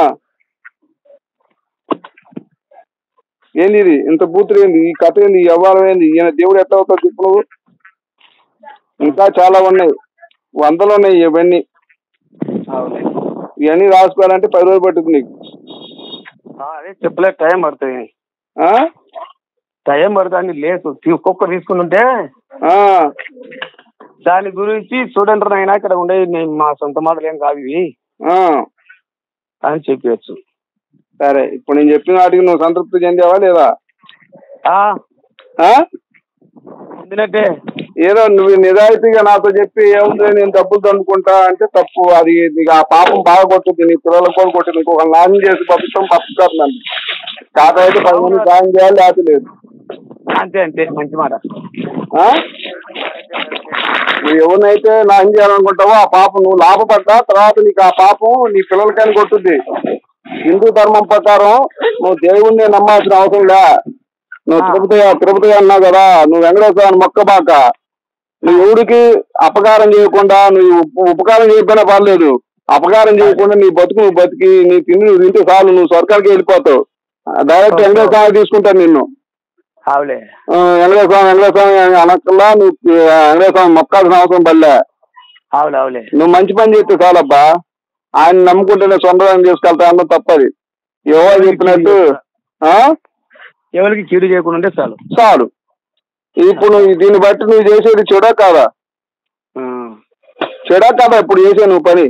ఏంది ఇది ఇంత బూతులు ఏంది ఈ కథ ఏంది ఈ వ్యవహారం ఏంది ఈయన దేవుడు ఎట్లా అవుతావు చెప్పు నువ్వు ఇంకా చాలా ఉన్నాయి వందలు ఉన్నాయి ఇవన్నీ అవులే ఇవన్నీ రాసుకోవాలంటే పది రోజులు పట్టుద్ది నీకు ఆ, అదే చెప్పలే టైం పడుతుంది ఆ? టైం పడుతుంది లేదు తీ- కుక్క తీసుకుని ఉంటే ఆ. దాని గురించి చూడండి నాయన ఇక్కడ ఉండే నేను మా సొంత మాటలు ఏం కాదు ఇవి ఆ. అని చెప్పవచ్చు సరే ఇప్పుడు నేను చెప్పిన వాటికి నువ్వు సంతృప్తి చెందావా లేదా ఆ, ఆ? ఎందుకంటే ఏదో నువ్వు నిజాయితీగా నాతో చెప్పి ఏముంది నేను డబ్బులు దండుకుంటా అంటే తప్పు అది నీకు ఆ పాపం బాగా కొట్టుద్ది నీ పిల్లలకు కూడా కొట్టింది ఇంకొక నాశనం చేసి పంపిస్తాం పంపిస్తారు నన్ను కాకపోతే పది మంది సాయం చేయాలి లేకపోతే లేదు అంతే అంతే మంచి మాట ఆ? నువ్వు ఎవరినైతే నాశనం చేయాలనుకుంటావో ఆ పాపం నువ్వు లాభపడ్డా తర్వాత నీకు ఆ పాపం నీ పిల్లలకైనా కొట్టుద్ది హిందూ ధర్మం ప్రకారం నువ్వు దేవుణ్ణి నమ్మాల్సిన అవసరం లే నువ్వు ఆ. తిరుపతి తిరుపతి అన్నావు కదా నువ్వు వెంకటేశ్వరాన్ని మొక్కబాక నువ్వు ఎవరికి అపకారం చేయకుండా నువ్వు ఉప్- ఉపకారం చేయకపోయినా పర్లేదు అపకారం చేయకుండా నీ బతుకు నువ్వు బతికి నీ తిండి నువ్వు తింటే చాలు నువ్వు స్వర్గానికి వెళ్ళిపోతావు డైరెక్ట్ వెంకటేశ్వర స్వామి తీసుకుంటాను నిన్ను అవులే ఆ, వెంకటేశ్వర స్వామి వెంకటేశ్వర స్వామి అనక్కల్లా నువ్వు ఆ, వెంకటేశ్వర స్వామి మొక్కాల్సిన అవసరం పడలే అవులే అవులే నువ్వు మంచి పని చేస్తే చాలబ్బా ఆయన నమ్ముకుంటేనే సొంతం తీసుకెళ్తా అన్నది తప్పది ఎవరో చెప్పినట్టు ఆ ఎవరికి కీడు చేయకుండా ఉంటే చాలు చాలు ఇప్పుడు నువ్వు దీన్ని బట్టి నువ్వు చేసేది చెడా కాదా ఆ. చెడా కాదా ఇప్పుడు చేసే నువ్వు పని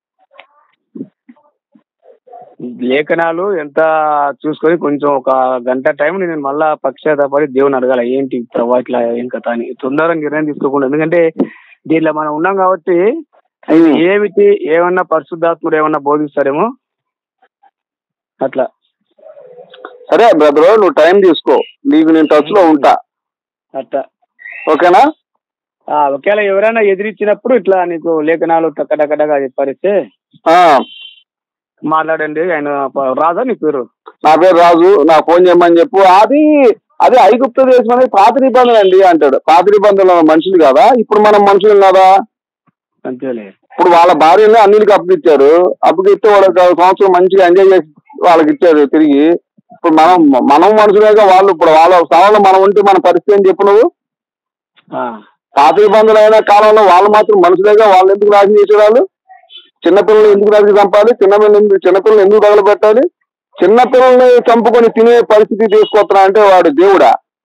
లేఖనాలు ఎంత చూసుకొని కొంచెం ఒక గంట టైం నేను మళ్ళా పక్షాతపడి దేవుని అడగాల ఏంటి ప్రభా ఇట్లా ఏం కథ అని తొందరగా నిర్ణయం తీసుకోకుండా ఎందుకంటే దీనిలో మనం ఉన్నాం కాబట్టి ఉమ్. ఏమిటి ఏమన్నా పరిశుద్ధాత్ముడు ఏమన్నా బోధిస్తారేమో అట్లా సరే బ్రదర్ నువ్వు టైం తీసుకో నీకు నేను టచ్ లో ఉంటా అట్లా ఓకేనా ఆ, ఒకవేళ ఎవరైనా ఎదిరించినప్పుడు ఇట్లా నీకు లేఖనాలు టక్కడక్కడగా చెప్పారిస్తే ఆ మాట్లాడండి ఆయన ప- రాదా నీ పేరు నా పేరు రాజు నా ఫోన్ చేయమని చెప్పు అది అది ఐగుప్త దేశం అనేది పాత నిబంధన అండి అంటాడు పాత నిబంధనలు మనుషులు కదా ఇప్పుడు మనం మనుషులు కదా అంతేలే ఇప్పుడు వాళ్ళ భార్యని అన్నిటికి అప్పగిచ్చారు అప్పగిస్తే వాళ్ళకి ఒక సంవత్సరం మంచిగా ఎంజాయ్ చేసి వాళ్ళకి ఇచ్చారు తిరిగి ఇప్పుడు మనం మనం మనుషులేగా వాళ్ళు ఇప్పుడు వాళ్ళ స్థానంలో మనం ఉంటే మన పరిస్థితి ఏం చెప్పు నువ్వు ఆ, పాత నిబంధనలైన కాలంలో వాళ్ళు మాత్రం మనుషులేగా వాళ్ళు ఎందుకు నాశనం చేసేవాళ్ళు చిన్నపిల్లలు ఎందుకు నరికి చంపాలి చిన్నపిల్లలు ఎందుకు చిన్నపిల్లలు ఎందుకు తగలబెట్టాలి చిన్నపిల్లల్ని చంపుకొని తినే పరిస్థితి తీసుకొస్తున్నా అంటే వాడు దేవుడా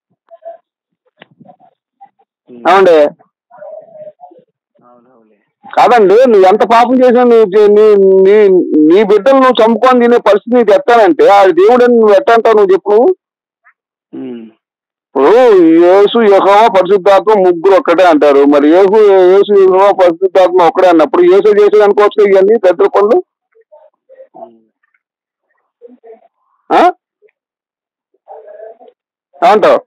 ఏమండి అవునవులే. కాదండి నువ్వు ఎంత పాపం చేసినా నువ్వు చే- నీ నీ నీ బిడ్డలు నువ్వు చంపుకొని తినే పరిస్థితి నీకు ఎత్తానంటే ఆ దేవుడని నువ్వు ఎట్టంటావు నువ్వు చెప్పు నువ్వు ఉమ్. ఇప్పుడు యేసు యెహోవా పరిశుద్ధాత్మ ముగ్గురు ఒక్కటే అంటారు మరి యేసు యేసు యెహోవా పరిశుద్ధాత్మ ఒక్కడే అన్నప్పుడు యేసు చేసేది అనుకోవచ్చు కదా ఇవన్నీ పెద్ద పనులు ఉమ్. ఆ? ఏమంటావు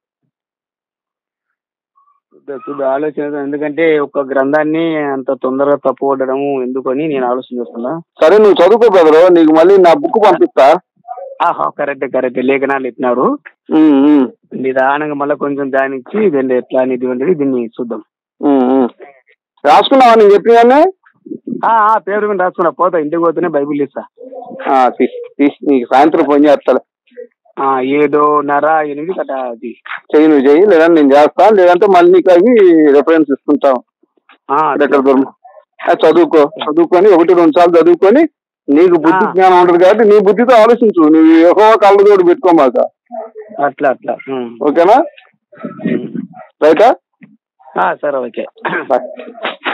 చూద్దాం, చూద్దాం, ఆలోచన ఎందుకంటే ఒక గ్రంథాన్ని అంత తొందరగా తప్పుపడము ఎందుకని నేను ఆలోచన చేస్తున్నా సరే నువ్వు చదువుకో బ్రదరు నీకు మళ్ళీ నా బుక్ పంపిస్తా ఆహా కరెక్ట్ కరెక్ట్ లేఖనాలు ఇచ్చినారు ఉమ్, ఉమ్, నిదానంగా మళ్ళీ కొంచెం దానిచ్చి దీన్ని ఎట్లా అనేది ఇవ్వండి దీన్ని చూద్దాం ఉమ్, ఉమ్. రాసుకున్నావా నేను చెప్పినానే ఆ, ఆ, పేరు మీద రాసుకున్నా పోతా ఇంటికి పోతేనే బైబిల్ ఇస్తా ఆ, తీస్ తీస్ నీకు సాయంత్రం ఫోన్ చేస్తాను ఆ, ఏడు నర ఎనిమిది కట అది చెయ్యి నువ్వు చెయ్యి లేదంటే నేను చేస్తాను లేదంటే మళ్ళీ నీకు అవి రెఫరెన్స్ ఇస్తుంటాం ఆ, ఎక్కడ దూరం ఆ, చదువుకో చదువుకొని ఒకటి రెండు సార్లు చదువుకొని నీకు బుద్ధి ఆ. జ్ఞానం ఉంటుంది కాబట్టి నీ బుద్ధితో ఆలోచించు నువ్వు ఎక్కువ కళ్ళతోటి పెట్టుకోమాక అట్లా అట్లా ఉమ్. ఓకేనా ఉమ్. రైటా ఆ, సరే ఓకే బాయ్